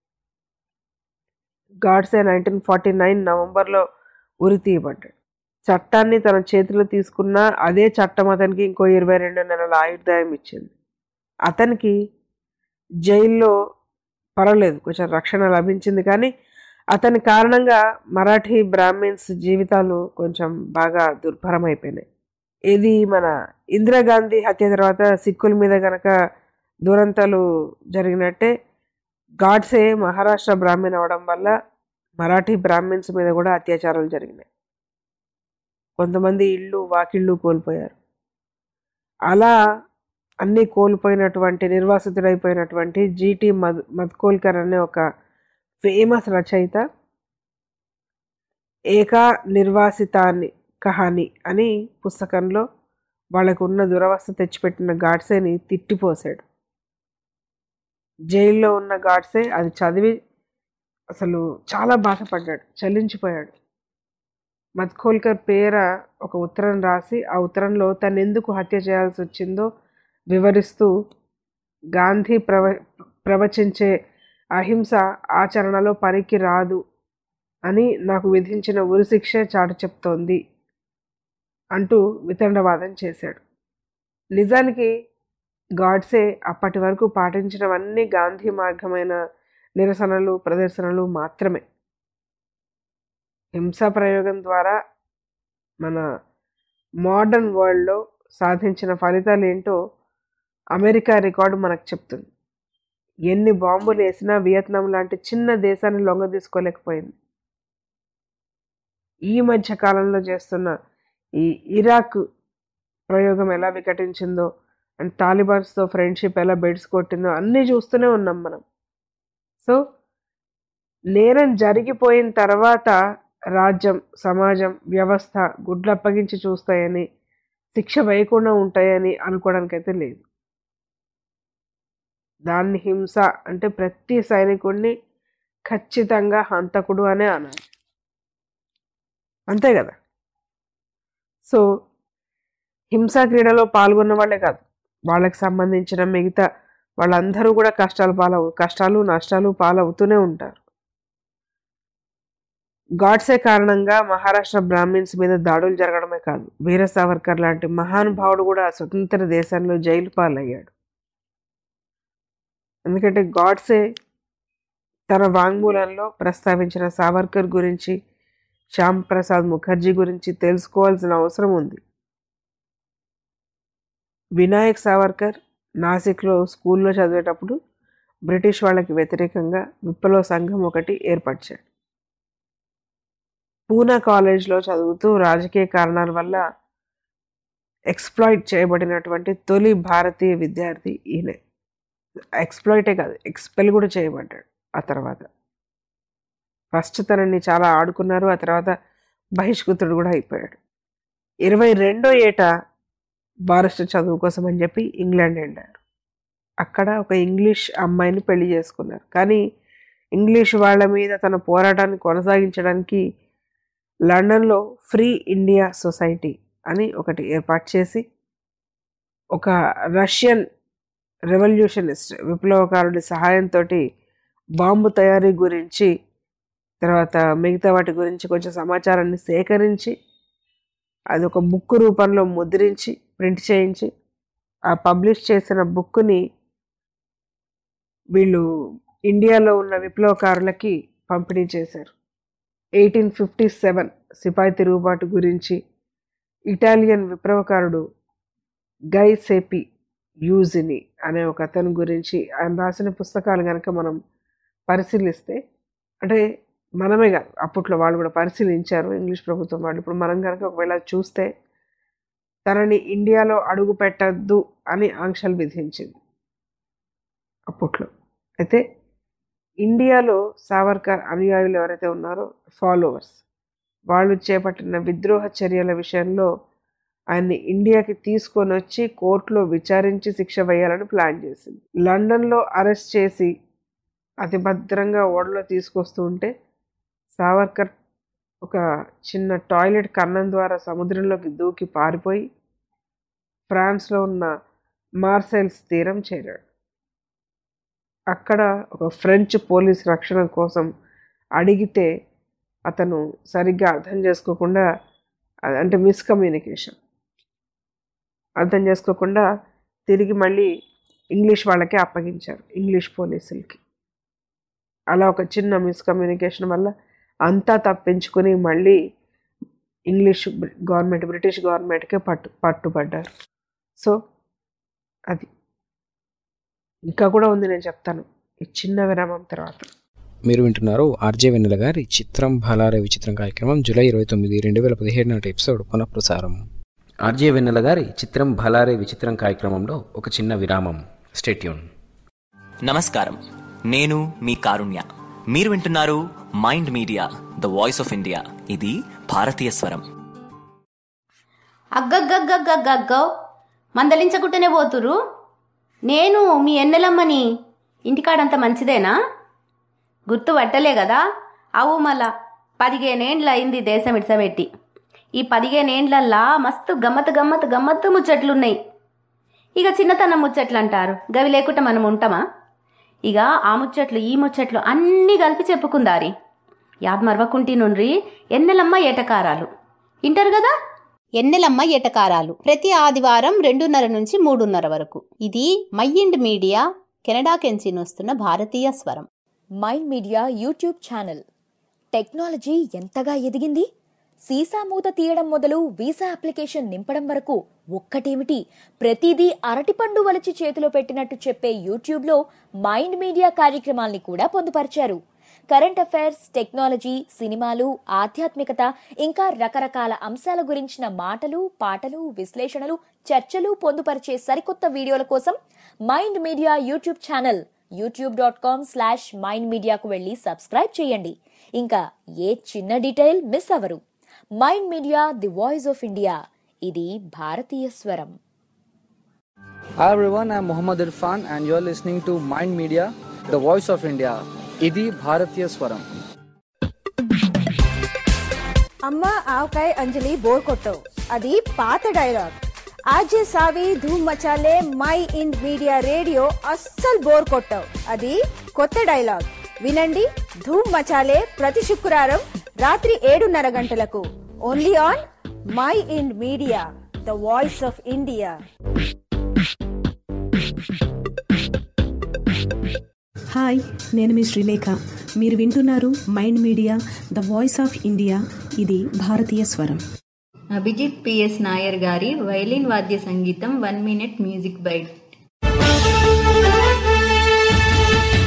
గాడ్సే నైన్టీన్ ఫార్టీ నైన్ నవంబర్లో ఉరి తీయబడ్డాడు చట్టాన్ని తన చేతిలో తీసుకున్న అదే చట్టం అతనికి ఇంకో ఇరవై రెండు నెలల ఆయుర్దాయం ఇచ్చింది అతనికి జైల్లో పర్వాలేదు కొంచెం రక్షణ లభించింది కానీ అతని కారణంగా మరాఠీ బ్రాహ్మిన్స్ జీవితాలు కొంచెం బాగా దుర్భరమైపోయినాయి ఇది మన ఇందిరాగాంధీ హత్య తర్వాత సిక్కుల మీద గనక దురంతాలు జరిగినట్టే గాడ్సే మహారాష్ట్ర బ్రాహ్మణ్ అవడం వల్ల మరాఠీ బ్రాహ్మిన్స్ మీద కూడా అత్యాచారాలు జరిగినాయి కొంతమంది ఇళ్ళు వాకిళ్ళు కోల్పోయారు అలా అన్నీ కోల్పోయినటువంటి నిర్వాసితుడైపోయినటువంటి జీటి మద్ మద్కోల్కర్ అనే ఒక ఫేమస్ రచయిత ఏకా నిర్వాసితాన్ని కహాని అని పుస్తకంలో వాళ్ళకు ఉన్న దురవస్థ తెచ్చిపెట్టిన గాడ్సేని తిట్టిపోసాడు జైల్లో ఉన్న గాడ్సే అది చదివి అసలు చాలా బాధపడ్డాడు చలించిపోయాడు మద్కోల్కర్ పేర ఒక ఉత్తరం రాసి ఆ ఉత్తరంలో తను ఎందుకు హత్య చేయాల్సి వచ్చిందో వివరిస్తూ గాంధీ ప్రవ ప్రవచించే అహింస ఆచరణలో పనికి రాదు అని నాకు విధించిన ఉరిశిక్షే చాటు చెప్తోంది అంటూ వితండవాదం చేశాడు నిజానికి గాడ్సే అప్పటి వరకు పాటించినవన్నీ గాంధీ మార్గమైన నిరసనలు ప్రదర్శనలు మాత్రమే హింసా ప్రయోగం ద్వారా మన మోడర్న్ వరల్డ్లో సాధించిన ఫలితాలు ఏంటో అమెరికా రికార్డు మనకు చెప్తుంది ఎన్ని బాంబులు వేసినా వియత్నాం లాంటి చిన్న దేశాన్ని లొంగ తీసుకోలేకపోయింది ఈ మధ్య కాలంలో చేస్తున్న ఈ ఇరాక్ ప్రయోగం ఎలా వికటించిందో అండ్ తాలిబాన్స్తో ఫ్రెండ్షిప్ ఎలా బెడ్స్ కొట్టిందో అన్నీ చూస్తూనే ఉన్నాం మనం సో నేరం జరిగిపోయిన తర్వాత రాజ్యం సమాజం వ్యవస్థ గుడ్లు అప్పగించి చూస్తాయని శిక్ష వేయకుండా ఉంటాయని అనుకోవడానికైతే లేదు దాన్ని హింస అంటే ప్రతి సైనికుడిని ఖచ్చితంగా హంతకుడు అనే అనాలి అంతే కదా సో హింసా క్రీడలో పాల్గొన్న వాళ్ళే కాదు వాళ్ళకి సంబంధించిన మిగతా వాళ్ళందరూ కూడా కష్టాలు పాలవు కష్టాలు నష్టాలు పాలవుతూనే ఉంటారు గాడ్సే కారణంగా మహారాష్ట్ర బ్రాహ్మిన్స్ మీద దాడులు జరగడమే కాదు వీర సావర్కర్ లాంటి మహానుభావుడు కూడా స్వతంత్ర దేశంలో జైలు పాలయ్యాడు ఎందుకంటే గాడ్సే తన వాంగ్మూలంలో ప్రస్తావించిన సావర్కర్ గురించి శ్యామ్ ప్రసాద్ ముఖర్జీ గురించి తెలుసుకోవాల్సిన అవసరం ఉంది వినాయక్ సావర్కర్ నాసిక్లో స్కూల్లో చదివేటప్పుడు బ్రిటిష్ వాళ్ళకి వ్యతిరేకంగా విప్లవ సంఘం ఒకటి ఏర్పరిచాడు పూనా కాలేజ్లో చదువుతూ రాజకీయ కారణాల వల్ల ఎక్స్ప్లాయిట్ చేయబడినటువంటి తొలి భారతీయ విద్యార్థి ఈయనే ఎక్స్ప్లాయిటే కాదు ఎక్స్పెల్ కూడా చేయబడ్డాడు ఆ తర్వాత ఫస్ట్ తనని చాలా ఆడుకున్నారు ఆ తర్వాత బహిష్కృతుడు కూడా అయిపోయాడు ఇరవై రెండో ఏట బారిస్టర్ చదువు కోసం అని చెప్పి ఇంగ్లాండ్ వెళ్ళారు అక్కడ ఒక ఇంగ్లీష్ అమ్మాయిని పెళ్లి చేసుకున్నారు కానీ ఇంగ్లీష్ వాళ్ళ మీద తన పోరాటాన్ని కొనసాగించడానికి లండన్లో ఫ్రీ ఇండియా సొసైటీ అని ఒకటి ఏర్పాటు చేసి ఒక రష్యన్ రెవల్యూషనిస్ట్ విప్లవకారుడి సహాయంతో బాంబు తయారీ గురించి తర్వాత మిగతా వాటి గురించి కొంచెం సమాచారాన్ని సేకరించి అది ఒక బుక్ రూపంలో ముద్రించి ప్రింట్ చేయించి ఆ పబ్లిష్ చేసిన బుక్ని వీళ్ళు ఇండియాలో ఉన్న విప్లవకారులకి పంపిణీ చేశారు ఎయిటీన్ ఫిఫ్టీ సెవెన్ సిపాయి తిరుగుబాటు గురించి ఇటాలియన్ విప్లవకారుడు గై సేపి యూజిని అనే ఒక అతని గురించి ఆయన రాసిన పుస్తకాలు కనుక మనం పరిశీలిస్తే అంటే మనమే కాదు అప్పట్లో వాళ్ళు కూడా పరిశీలించారు ఇంగ్లీష్ ప్రభుత్వం వాళ్ళు ఇప్పుడు మనం కనుక ఒకవేళ చూస్తే తనని ఇండియాలో అడుగు పెట్టద్దు అని ఆంక్షలు విధించింది అప్పట్లో అయితే ఇండియాలో సావర్కర్ అనుయాయులు ఎవరైతే ఉన్నారో ఫాలోవర్స్ వాళ్ళు చేపట్టిన విద్రోహ చర్యల విషయంలో ఆయన్ని ఇండియాకి తీసుకొని వచ్చి కోర్టులో విచారించి శిక్ష వేయాలని ప్లాన్ చేసింది లండన్లో అరెస్ట్ చేసి అతి భద్రంగా ఓడలో తీసుకొస్తూ ఉంటే సావర్కర్ ఒక చిన్న టాయిలెట్ కన్నం ద్వారా సముద్రంలోకి దూకి పారిపోయి ఫ్రాన్స్లో ఉన్న మార్సెల్స్ తీరం చేరాడు అక్కడ ఒక ఫ్రెంచ్ పోలీస్ రక్షణ కోసం అడిగితే అతను సరిగ్గా అర్థం చేసుకోకుండా అంటే మిస్కమ్యూనికేషన్ అర్థం చేసుకోకుండా తిరిగి మళ్ళీ ఇంగ్లీష్ వాళ్ళకే అప్పగించారు ఇంగ్లీష్ పోలీసులకి అలా ఒక చిన్న మిస్కమ్యూనికేషన్ వల్ల అంతా తప్పించుకొని మళ్ళీ ఇంగ్లీష్ గవర్నమెంట్ బ్రిటిష్ గవర్నమెంట్కే పట్టు పట్టుబడ్డారు సో అది ఇంకా కూడా ఉంది నేను చెప్తాను ఈ చిన్న విరామం తర్వాత మీరు వింటున్నారు ఆర్జే వెన్నెల గారి చిత్రం భలారే విచిత్రం కార్యక్రమం జూలై ఇరవై తొమ్మిది రెండు వేల పదిహేడు నాటి ఎపిసోడ్ పునఃప్రసారం ఆర్జే వెన్నెల గారి చిత్రం భలారే విచిత్రం కార్యక్రమంలో ఒక చిన్న విరామం స్టేట్యూన్ నమస్కారం నేను మీ కారుణ్య మీరు వింటున్నారు mind media the voice of India ఇది భారతీయ స్వరం అగ్గగ్గగ్గగ్గగ్గో మందలించకుంటేనే పోతురు నేను మీ ఎన్నెలమ్మని ఇంటికాడంత మంచిదేనా గుర్తు పట్టలే కదా అవు మళ్ళా పదిహేనేండ్ల అయింది దేశం ఇడ్సబెట్టి ఈ పదిహేనేండ్లల్లా మస్తు గమ్మత్ గమ్మత్ గమ్మత్తు ముచ్చట్లున్నాయి ఇక చిన్నతనం ముచ్చట్లు అంటారు గవి లేకుండా మనం ఉంటామా ఇక ఆ ముచ్చట్లు ఈ ముచ్చట్లు అన్నీ కలిపి చెప్పుకుందారి యాద్ మరవకుంటి నుండ్రి ఎన్నెలమ్మ ఏటకారాలు ఇంటారు కదా ఎన్నెలమ్మ ఏటకారాలు ప్రతి ఆదివారం రెండున్నర నుంచి మూడున్నర వరకు ఇది మైండ్ మీడియా కెనడా కెంచి వస్తున్న భారతీయ స్వరం mind media YouTube channel technology ఎంతగా ఎదిగింది సీసా మూత తీయడం మొదలు వీసా అప్లికేషన్ నింపడం వరకు ఒక్కటేమిటి ప్రతిదీ అరటిపండు వలిచి చేతిలో పెట్టినట్టు చెప్పే యూట్యూబ్లో మైండ్ మీడియా కార్యక్రమాల్ని కూడా పొందుపరిచారు కరెంట్ అఫైర్స్ టెక్నాలజీ సినిమాలు ఆధ్యాత్మికత ఇంకా రకరకాల అంశాల గురించిన మాటలు పాటలు విశ్లేషణలు చర్చలు పొందుపరిచే సరికొత్త వీడియోల కోసం mind media YouTube channel YouTube dot com slash mind మీడియాకు వెళ్ళి సబ్స్క్రైబ్ చేయండి ఇంకా ఏ చిన్న డీటెయిల్ మిస్ అవరు mind media the voice of India ఇది భారతీయ స్వరం Hi everyone, I'm Muhammad Irfan and you're listening to Mind Media, the voice of India. ఇది భారతీయ స్వరం అమ్మ ఆవకాయ అంజలి బోర్ కొట్టవు అది పాత డైలాగ్ ఆజే సావి ధూమ్ మచాలే మై ఇండ్ మీడియా రేడియో అస్సలు బోర్ కొట్టవు అది కొత్త డైలాగ్ వినండి ధూమ్ మచాలే ప్రతి శుక్రవారం రాత్రి ఏడున్నర గంటలకు only on mind media the voice of India hi నేను మీ శ్రీలేఖ మీరు వింటున్నారు mind media the voice of India ఇది భారతీయ స్వరం అభిజిత్ పిఎస్ నాయర్ గారి వైలిన్ వాద్య సంగీతం వన్ మినిట్ మ్యూజిక్ బైట్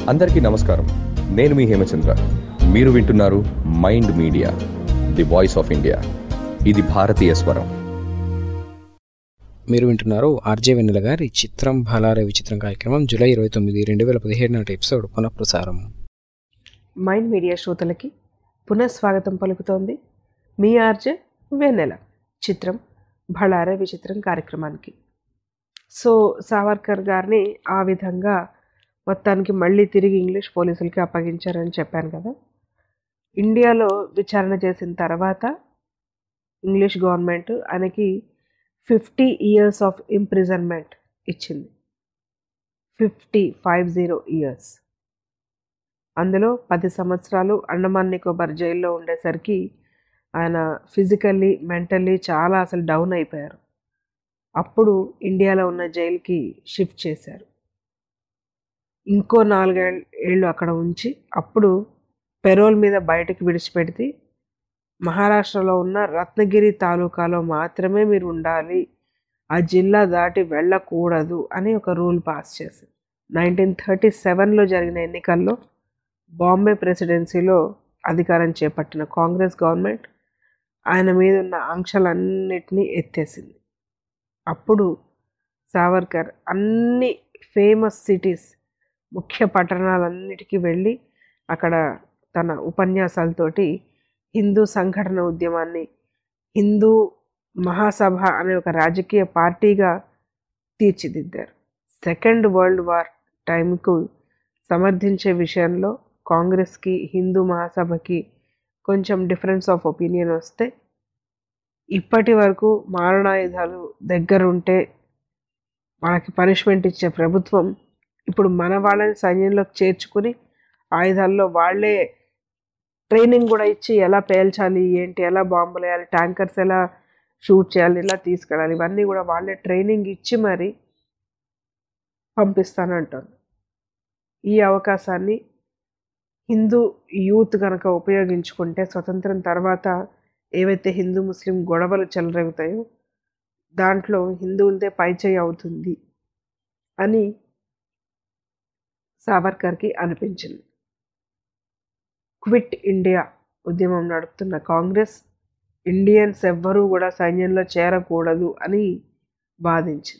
అందరికీ నమస్కారం నేను మీ హేమచంద్ర మీరు వింటున్నారు mind media the voice of India ఇది భారతీయ స్వరం మీరు వింటున్నారు ఆర్జే వెన్నెల గారి చిత్రం భలారే విచిత్రం కార్యక్రమం జూలై ఇరవై తొమ్మిది రెండు వేల పదిహేడు నాటి ఎపిసోడ్ పునఃప్రసారం మైండ్ మీడియా శ్రోతలకి పునఃస్వాగతం పలుకుతోంది మీ ఆర్జే వెన్నెల చిత్రం భళారే విచిత్రం కార్యక్రమానికి సో సావర్కర్ గారిని ఆ విధంగా మొత్తానికి మళ్ళీ తిరిగి ఇంగ్లీష్ పోలీసులకి అప్పగించారని చెప్పాను కదా ఇండియాలో విచారణ చేసిన తర్వాత ఇంగ్లీష్ గవర్నమెంట్ ఆయనకి ఫిఫ్టీ ఇయర్స్ ఆఫ్ ఇంప్రిజన్మెంట్ ఇచ్చింది ఫిఫ్టీ ఫైవ్ జీరో ఇయర్స్ అందులో పది సంవత్సరాలు అండమాన్ నికోబార్ జైల్లో ఉండేసరికి ఆయన ఫిజికల్లీ మెంటల్లీ చాలా అసలు డౌన్ అయిపోయారు అప్పుడు ఇండియాలో ఉన్న జైలుకి షిఫ్ట్ చేశారు ఇంకో నాలుగేళ్ళు ఏళ్ళు అక్కడ ఉంచి అప్పుడు పెరోల్ మీద బయటకు విడిచిపెడితే మహారాష్ట్రలో ఉన్న రత్నగిరి తాలూకాలో మాత్రమే మీరు ఉండాలి ఆ జిల్లా దాటి వెళ్ళకూడదు అని ఒక రూల్ పాస్ చేసింది నైన్టీన్ థర్టీ సెవెన్లో జరిగిన ఎన్నికల్లో బాంబే ప్రెసిడెన్సీలో అధికారం చేపట్టిన కాంగ్రెస్ గవర్నమెంట్ ఆయన మీద ఉన్న ఆంక్షలన్నిటినీ ఎత్తేసింది అప్పుడు సావర్కర్ అన్ని ఫేమస్ సిటీస్ ముఖ్య పట్టణాలన్నిటికీ వెళ్ళి అక్కడ తన ఉపన్యాసాలతోటి హిందూ సంఘటన ఉద్యమాన్ని హిందూ మహాసభ అనే ఒక రాజకీయ పార్టీగా తీర్చిదిద్దారు సెకండ్ వరల్డ్ వార్ టైంకు సమర్థించే విషయంలో కాంగ్రెస్కి హిందూ మహాసభకి కొంచెం డిఫరెన్స్ ఆఫ్ ఒపీనియన్ వస్తే ఇప్పటి వరకు మారణాయుధాలు దగ్గరుంటే వాళ్ళకి పనిష్మెంట్ ఇచ్చే ప్రభుత్వం ఇప్పుడు మన వాళ్ళని సైన్యంలోకి చేర్చుకుని ఆయుధాల్లో వాళ్ళే ట్రైనింగ్ కూడా ఇచ్చి ఎలా పేల్చాలి ఏంటి ఎలా బాంబులు వేయాలి ట్యాంకర్స్ ఎలా షూట్ చేయాలి ఎలా తీసుకెళ్ళాలి ఇవన్నీ కూడా వాళ్ళే ట్రైనింగ్ ఇచ్చి మరి పంపిస్తానంటారు ఈ అవకాశాన్ని హిందూ యూత్ కనుక ఉపయోగించుకుంటే స్వతంత్రం తర్వాత ఏవైతే హిందూ ముస్లిం గొడవలు చెలరేగుతాయో దాంట్లో హిందువులదే పైచేయి అవుతుంది అని సావర్కర్కి అనిపించింది క్విట్ ఇండియా ఉద్యమం నడుపుతున్న కాంగ్రెస్ ఇండియన్స్ ఎవ్వరూ కూడా సైన్యంలో చేరకూడదు అని వాదించింది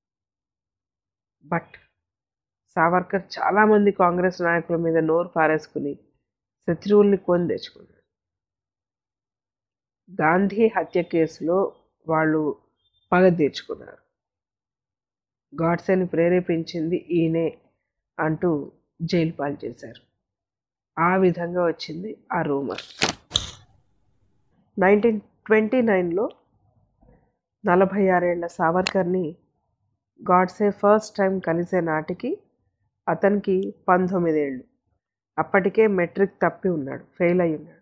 బట్ సావర్కర్ చాలామంది కాంగ్రెస్ నాయకుల మీద నోరు పారేసుకుని శత్రువుల్ని కొని తెచ్చుకున్నాడు గాంధీ హత్య కేసులో వాళ్ళు పగ తీర్చుకున్నారు గాడ్సేని ప్రేరేపించింది ఈయనే అంటూ జైలు పాలు చేశారు ఆ విధంగా వచ్చింది ఆ రూమర్ నైన్టీన్ ట్వంటీ నైన్లో నలభై ఆరేళ్ల సావర్కర్ని గాడ్సే ఫస్ట్ టైం కలిసే నాటికి అతనికి పంతొమ్మిదేళ్ళు అప్పటికే మెట్రిక్ తప్పి ఉన్నాడు ఫెయిల్ అయి ఉన్నాడు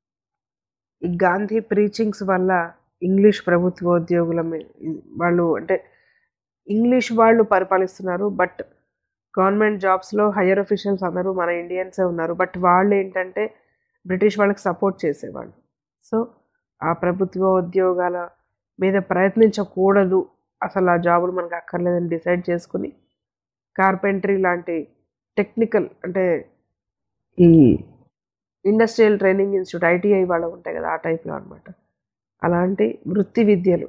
ఈ గాంధీ ప్రీచింగ్స్ వల్ల ఇంగ్లీష్ ప్రభుత్వ ఉద్యోగుల మీ- వాళ్ళు అంటే ఇంగ్లీష్ వాళ్ళు పరిపాలిస్తున్నారు బట్ గవర్నమెంట్ జాబ్స్లో హయ్యర్ అఫీషియల్స్ అందరూ మన ఇండియన్సే ఉన్నారు బట్ వాళ్ళు ఏంటంటే బ్రిటిష్ వాళ్ళకి సపోర్ట్ చేసేవాళ్ళు సో ఆ ప్రభుత్వ ఉద్యోగాల మీద ప్రయత్నించకూడదు అసలు ఆ జాబులు మనకు అక్కర్లేదని డిసైడ్ చేసుకుని కార్పెంటరీ లాంటి టెక్నికల్ అంటే ఈ ఇండస్ట్రియల్ ట్రైనింగ్ ఇన్స్టిట్యూట్ ఐటీఐ వాళ్ళు ఉంటాయి కదా ఆ టైప్లో అనమాట అలాంటి వృత్తి విద్యలు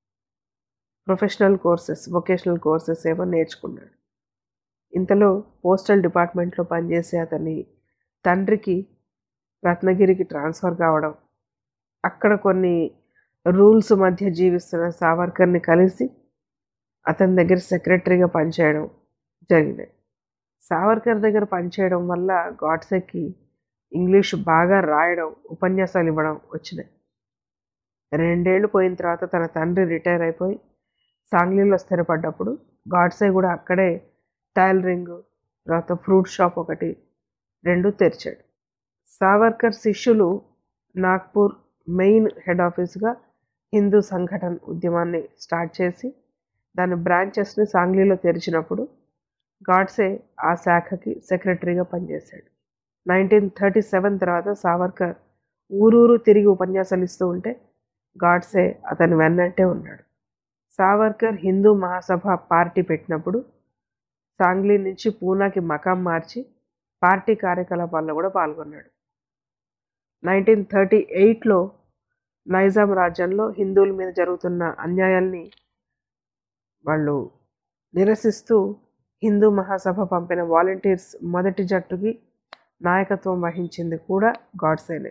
ప్రొఫెషనల్ కోర్సెస్ వొకేషనల్ కోర్సెస్ ఏమో నేర్చుకున్నాడు ఇంతలో పోస్టల్ డిపార్ట్మెంట్లో పనిచేసే అతని తండ్రికి రత్నగిరికి ట్రాన్స్ఫర్ కావడం అక్కడ కొన్ని రూల్స్ మధ్య జీవిస్తున్న సావర్కర్ని కలిసి అతని దగ్గర సెక్రటరీగా పనిచేయడం జరిగినాయి సావర్కర్ దగ్గర పనిచేయడం వల్ల గాడ్సెకి ఇంగ్లీష్ బాగా రాయడం ఉపన్యాసాలు ఇవ్వడం వచ్చినాయి రెండేళ్లు పోయిన తర్వాత తన తండ్రి రిటైర్ అయిపోయి సాంగ్లీలో స్థిరపడ్డప్పుడు గాడ్సే కూడా అక్కడే టైలరింగ్ తర్వాత ఫ్రూట్ షాప్ ఒకటి రెండు తెరిచాడు సావర్కర్ శిష్యులు నాగ్పూర్ మెయిన్ హెడ్ ఆఫీస్గా హిందూ సంఘటన ఉద్యమాన్ని స్టార్ట్ చేసి దాని బ్రాంచెస్ని సాంగ్లీలో తెరిచినప్పుడు గాడ్సే ఆ శాఖకి సెక్రటరీగా పనిచేశాడు నైన్టీన్ థర్టీ సెవెన్ తర్వాత సావర్కర్ ఊరూరు తిరిగి ఉపన్యాసాలు ఇస్తూ ఉంటే గాడ్సే అతని వెన్నంటే ఉన్నాడు సావర్కర్ హిందూ మహాసభ పార్టీ పెట్టినప్పుడు సాంగ్లీ నుంచి పూనాకి మకాం మార్చి పార్టీ కార్యకలాపాల్లో కూడా పాల్గొన్నాడు నైన్టీన్ థర్టీ ఎయిట్లో నైజాం రాజ్యంలో హిందువుల మీద జరుగుతున్న అన్యాయాల్ని వాళ్ళు నిరసిస్తూ హిందూ మహాసభ పంపిన వాలంటీర్స్ మొదటి జట్టుకి నాయకత్వం వహించింది కూడా గాడ్సేనే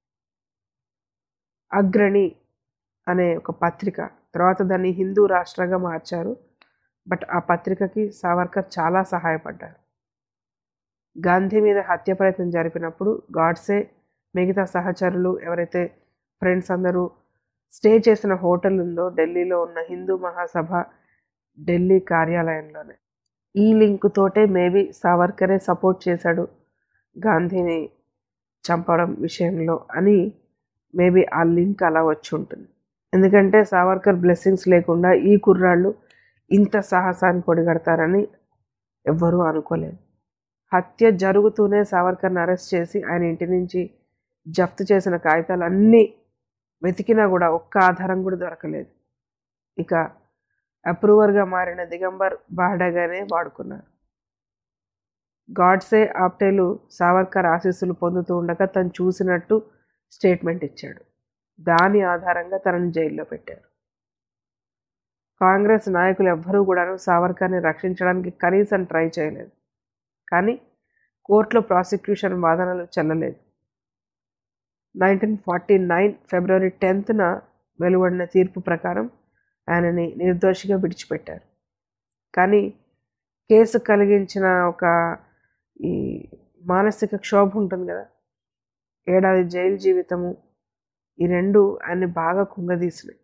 అగ్రణి అనే ఒక పత్రిక తర్వాత దాన్ని హిందూ రాష్ట్రంగా మార్చారు బట్ ఆ పత్రికకి సావర్కర్ చాలా సహాయపడ్డారు గాంధీ మీద హత్య ప్రయత్నం జరిపినప్పుడు గాడ్సే మిగతా సహచరులు ఎవరైతే ఫ్రెండ్స్ అందరూ స్టే చేసిన హోటల్ ఉందో ఢిల్లీలో ఉన్న హిందూ మహాసభ ఢిల్లీ కార్యాలయంలోనే ఈ లింక్ తోటే మేబీ సావర్కరే సపోర్ట్ చేశాడు గాంధీని చంపడం విషయంలో అని మేబీ ఆ లింక్ అలా వచ్చి ఉంటుంది ఎందుకంటే సావర్కర్ బ్లెస్సింగ్స్ లేకుండా ఈ కుర్రాళ్ళు ఇంత సాహసాన్ని పొడిగడతారని ఎవ్వరూ అనుకోలేదు హత్య జరుగుతూనే సావర్కర్ని అరెస్ట్ చేసి ఆయన ఇంటి నుంచి జప్తు చేసిన కాగితాలు అన్నీ వెతికినా కూడా ఒక్క ఆధారం కూడా దొరకలేదు ఇక అప్రూవర్గా మారిన దిగంబర్ బాహ్డగానే వాడుకున్నారు గాడ్సే ఆప్టేలు సావర్కర్ ఆశీస్సులు పొందుతూ ఉండగా తను చూసినట్టు స్టేట్మెంట్ ఇచ్చాడు దాని ఆధారంగా తనని జైల్లో పెట్టారు కాంగ్రెస్ నాయకులు ఎవ్వరూ కూడాను సావర్కర్ని రక్షించడానికి కనీసం ట్రై చేయలేదు కానీ కోర్టులో ప్రాసిక్యూషన్ వాదనలు చెల్లలేదు నైన్టీన్ ఫార్టీ నైన్ ఫిబ్రవరి టెన్త్న వెలువడిన తీర్పు ప్రకారం ఆయనని నిర్దోషిగా విడిచిపెట్టారు కానీ కేసు కలిగించిన ఒక ఈ మానసిక క్షోభ ఉంటుంది కదా ఏడాది జైలు జీవితము ఈ రెండు ఆయన్ని బాగా కుంగదీసినాయి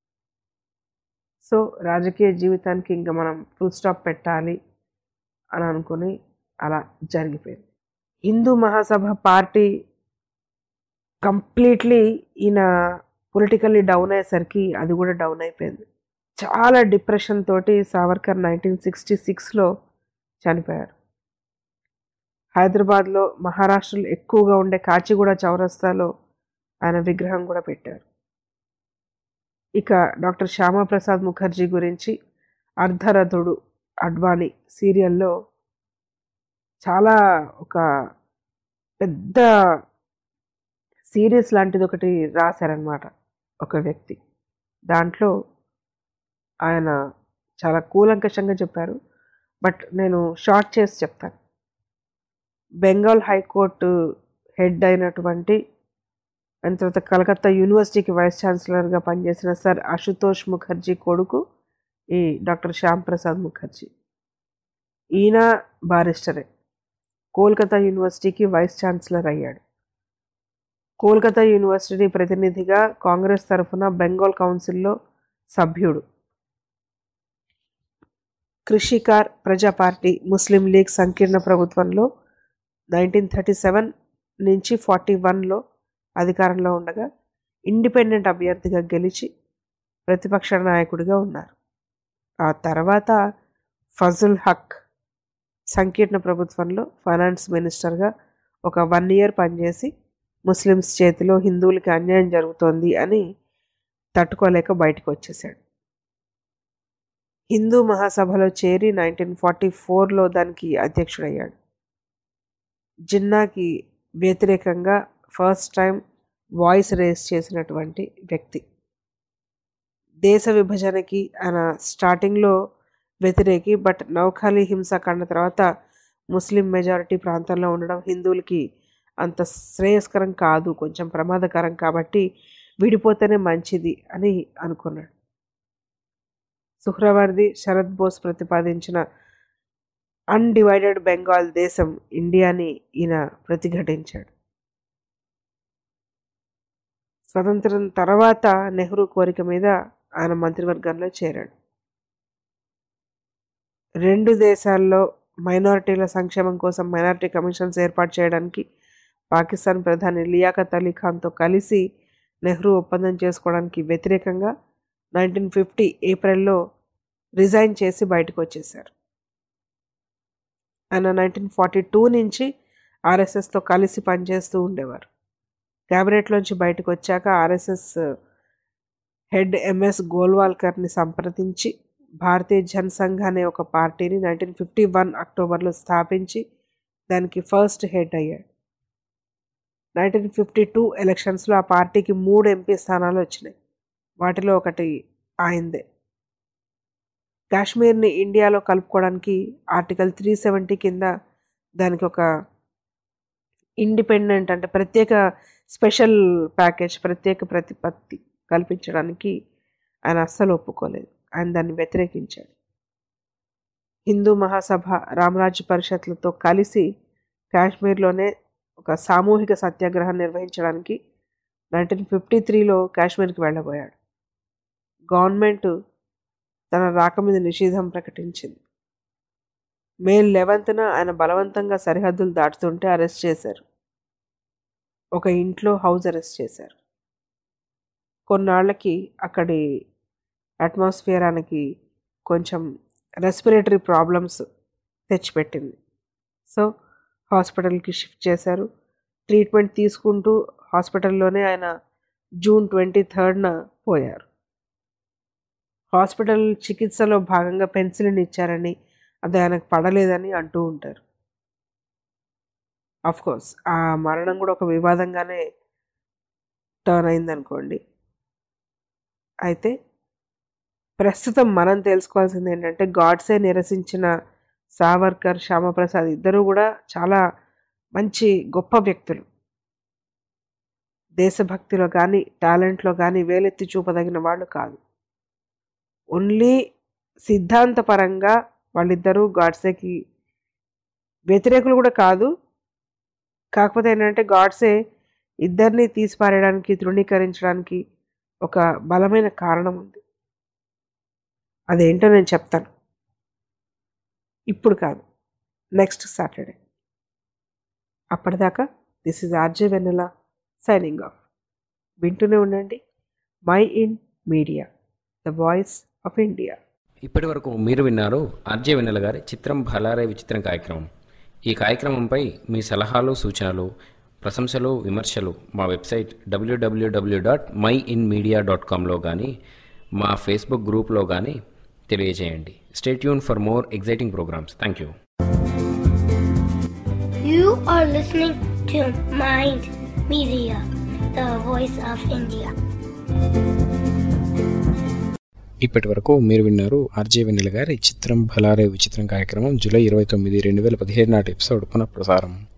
సో రాజకీయ జీవితానికి ఇంకా మనం ఫుల్ స్టాప్ పెట్టాలి అని అనుకుని అలా జరిగిపోయింది హిందూ మహాసభ పార్టీ కంప్లీట్లీ ఈయన పొలిటికల్లీ డౌన్ అయ్యేసరికి అది కూడా డౌన్ అయిపోయింది చాలా డిప్రెషన్ తోటి సావర్కర్ నైన్టీన్ సిక్స్టీ సిక్స్లో చనిపోయారు హైదరాబాద్లో మహారాష్ట్రలో ఎక్కువగా ఉండే కాచిగూడ చౌరస్తాలో ఆయన విగ్రహం కూడా పెట్టారు ఇక డాక్టర్ శ్యామాప్రసాద్ ముఖర్జీ గురించి అర్ధరథుడు అడ్వాణి సీరియల్లో చాలా ఒక పెద్ద సీరియస్ లాంటిది ఒకటి రాశారనమాట ఒక వ్యక్తి దాంట్లో ఆయన చాలా కూలంకషంగా చెప్పారు బట్ నేను షార్ట్ చేసి చెప్తాను బెంగాల్ హైకోర్టు హెడ్ అయినటువంటి అండ్ తర్వాత కలకత్తా యూనివర్సిటీకి వైస్ ఛాన్సలర్గా పనిచేసిన సర్ అశుతోష్ ముఖర్జీ కొడుకు ఈ డాక్టర్ శ్యామ్ ప్రసాద్ ముఖర్జీ ఈయన బారిస్టరే కోల్కతా యూనివర్సిటీకి వైస్ ఛాన్సలర్ అయ్యాడు కోల్కతా యూనివర్సిటీ ప్రతినిధిగా కాంగ్రెస్ తరఫున బెంగాల్ కౌన్సిల్లో సభ్యుడు కృషికార్ ప్రజా పార్టీ ముస్లిం లీగ్ సంకీర్ణ ప్రభుత్వంలో నైన్టీన్ థర్టీ సెవెన్ నుంచి ఫార్టీ వన్లో అధికారంలో ఉండగా ఇండిపెండెంట్ అభ్యర్థిగా గెలిచి ప్రతిపక్ష నాయకుడిగా ఉన్నారు ఆ తర్వాత ఫజుల్ హక్ సంకీర్ణ ప్రభుత్వంలో ఫైనాన్స్ మినిస్టర్గా ఒక వన్ ఇయర్ పనిచేసి ముస్లిమ్స్ చేతిలో హిందువులకి అన్యాయం జరుగుతోంది అని తట్టుకోలేక బయటకు వచ్చేసాడు హిందూ మహాసభలో చేరి నైన్టీన్ ఫార్టీ ఫోర్లో దానికి అధ్యక్షుడయ్యాడు జిన్నాకి వ్యతిరేకంగా ఫస్ట్ టైం వాయిస్ రేస్ చేసినటువంటి వ్యక్తి దేశ విభజనకి ఆయన స్టార్టింగ్లో వ్యతిరేకి బట్ నౌఖాళీ హింసాకాండ తర్వాత ముస్లిం మెజారిటీ ప్రాంతంలో ఉండడం హిందువులకి అంత శ్రేయస్కరం కాదు కొంచెం ప్రమాదకరం కాబట్టి విడిపోతేనే మంచిది అని అనుకున్నాడు సుహ్రవర్ది శరద్ బోస్ ప్రతిపాదించిన అన్డివైడెడ్ బెంగాల్ దేశం ఇండియాని ఈయన ప్రతిఘటించాడు స్వతంత్రం తర్వాత నెహ్రూ కోరిక మీద ఆయన మంత్రివర్గంలో చేరాడు రెండు దేశాల్లో మైనారిటీల సంక్షేమం కోసం మైనారిటీ కమిషన్స్ ఏర్పాటు చేయడానికి పాకిస్తాన్ ప్రధాని లియాఖత్ అలీ ఖాన్తో కలిసి నెహ్రూ ఒప్పందం చేసుకోవడానికి వ్యతిరేకంగా నైన్టీన్ ఫిఫ్టీ ఏప్రిల్లో రిజైన్ చేసి బయటకు వచ్చేశారు ఆయన నైన్టీన్ ఫార్టీ టూ నుంచి ఆర్ఎస్ఎస్తో కలిసి పనిచేస్తూ ఉండేవారు క్యాబినెట్లోంచి బయటకు వచ్చాక ఆర్ఎస్ఎస్ హెడ్ ఎంఎస్ గోల్వాల్కర్ని సంప్రదించి భారతీయ జనసంఘ్ అనే ఒక పార్టీని నైన్టీన్ ఫిఫ్టీ వన్ అక్టోబర్లో స్థాపించి దానికి ఫస్ట్ హెడ్ అయ్యాడు నైన్టీన్ ఫిఫ్టీ టూ ఎలక్షన్స్లో ఆ పార్టీకి మూడు ఎంపీ స్థానాలు వచ్చినాయి వాటిలో ఒకటి ఆయిందే కాశ్మీర్ని ఇండియాలో కలుపుకోవడానికి ఆర్టికల్ త్రీ సెవెంటీ కింద దానికి ఒక ఇండిపెండెంట్ అంటే ప్రత్యేక స్పెషల్ ప్యాకేజ్ ప్రత్యేక ప్రతిపత్తి కల్పించడానికి ఆయన అస్సలు ఒప్పుకోలేదు ఆయన దాన్ని వ్యతిరేకించాడు హిందూ మహాసభ రామరాజ్య పరిషత్లతో కలిసి కాశ్మీర్లోనే ఒక సామూహిక సత్యాగ్రహం నిర్వహించడానికి నైన్టీన్ ఫిఫ్టీ త్రీలో కాశ్మీర్కి వెళ్ళబోయాడు గవర్నమెంట్ తన రాక మీద నిషేధం ప్రకటించింది మే లెవెంత్న ఆయన బలవంతంగా సరిహద్దులు దాటుతుంటే అరెస్ట్ చేశారు ఒక ఇంట్లో హౌస్ అరెస్ట్ చేశారు కొన్నాళ్ళకి అక్కడి అట్మాస్ఫియర్ ఆయనకి కొంచెం రెస్పిరేటరీ ప్రాబ్లమ్స్ తెచ్చిపెట్టింది సో హాస్పిటల్కి షిఫ్ట్ చేశారు ట్రీట్మెంట్ తీసుకుంటూ హాస్పిటల్లోనే ఆయన జూన్ ట్వంటీ థర్డ్న పోయారు హాస్పిటల్ చికిత్సలో భాగంగా పెన్సిలిన్ ఇచ్చారని అది ఆయనకు పడలేదని అంటూ ఉంటారు కోర్స్ ఆ మరణం కూడా ఒక వివాదంగానే టర్న్ అయిందనుకోండి అయితే ప్రస్తుతం మనం తెలుసుకోవాల్సింది ఏంటంటే గాడ్సే నిరసించిన సావర్కర్ శ్యామప్రసాద్ ఇద్దరూ కూడా చాలా మంచి గొప్ప వ్యక్తులు దేశభక్తిలో కానీ టాలెంట్లో కానీ వేలెత్తి చూపదగిన వాళ్ళు కాదు ఓన్లీ సిద్ధాంతపరంగా వాళ్ళిద్దరూ గాడ్సేకి వ్యతిరేకులు కూడా కాదు కాకపోతే ఏంటంటే గాడ్సే ఇద్దరిని తీసిపారేయడానికి తృణీకరించడానికి ఒక బలమైన కారణం ఉంది అదేంటో నేను చెప్తాను ఇప్పుడు కాదు నెక్స్ట్ సాటర్డే అప్పటిదాకా this is RJ Vennela signing off వింటూనే ఉండండి mind media the voice of India ఇప్పటి వరకు మీరు విన్నారు ఆర్జే వెన్నెల గారి చిత్రం భలారే విచిత్రం కార్యక్రమం ఈ కార్యక్రమంపై మీ సలహాలు సూచనలు ప్రశంసలు విమర్శలు మా వెబ్సైట్ డబ్ల్యూడబ్ల్యూడబ్ల్యూ dot mind media dot కామ్లో కానీ మా ఫేస్బుక్ గ్రూప్లో కానీ తెలియజేయండి stay tune for more exciting programs thank you You are listening to Mind Media, the voice of India. ఇప్పటి వరకు మీరు విన్నారు ఆర్జే వెన్నెల గారి చిత్రం భలారే విచిత్రం కార్యక్రమం జూలై ఇరవై తొమ్మిది రెండు వేల పదిహేడు నాటి ఎపిసోడ్ పునఃప్రసారం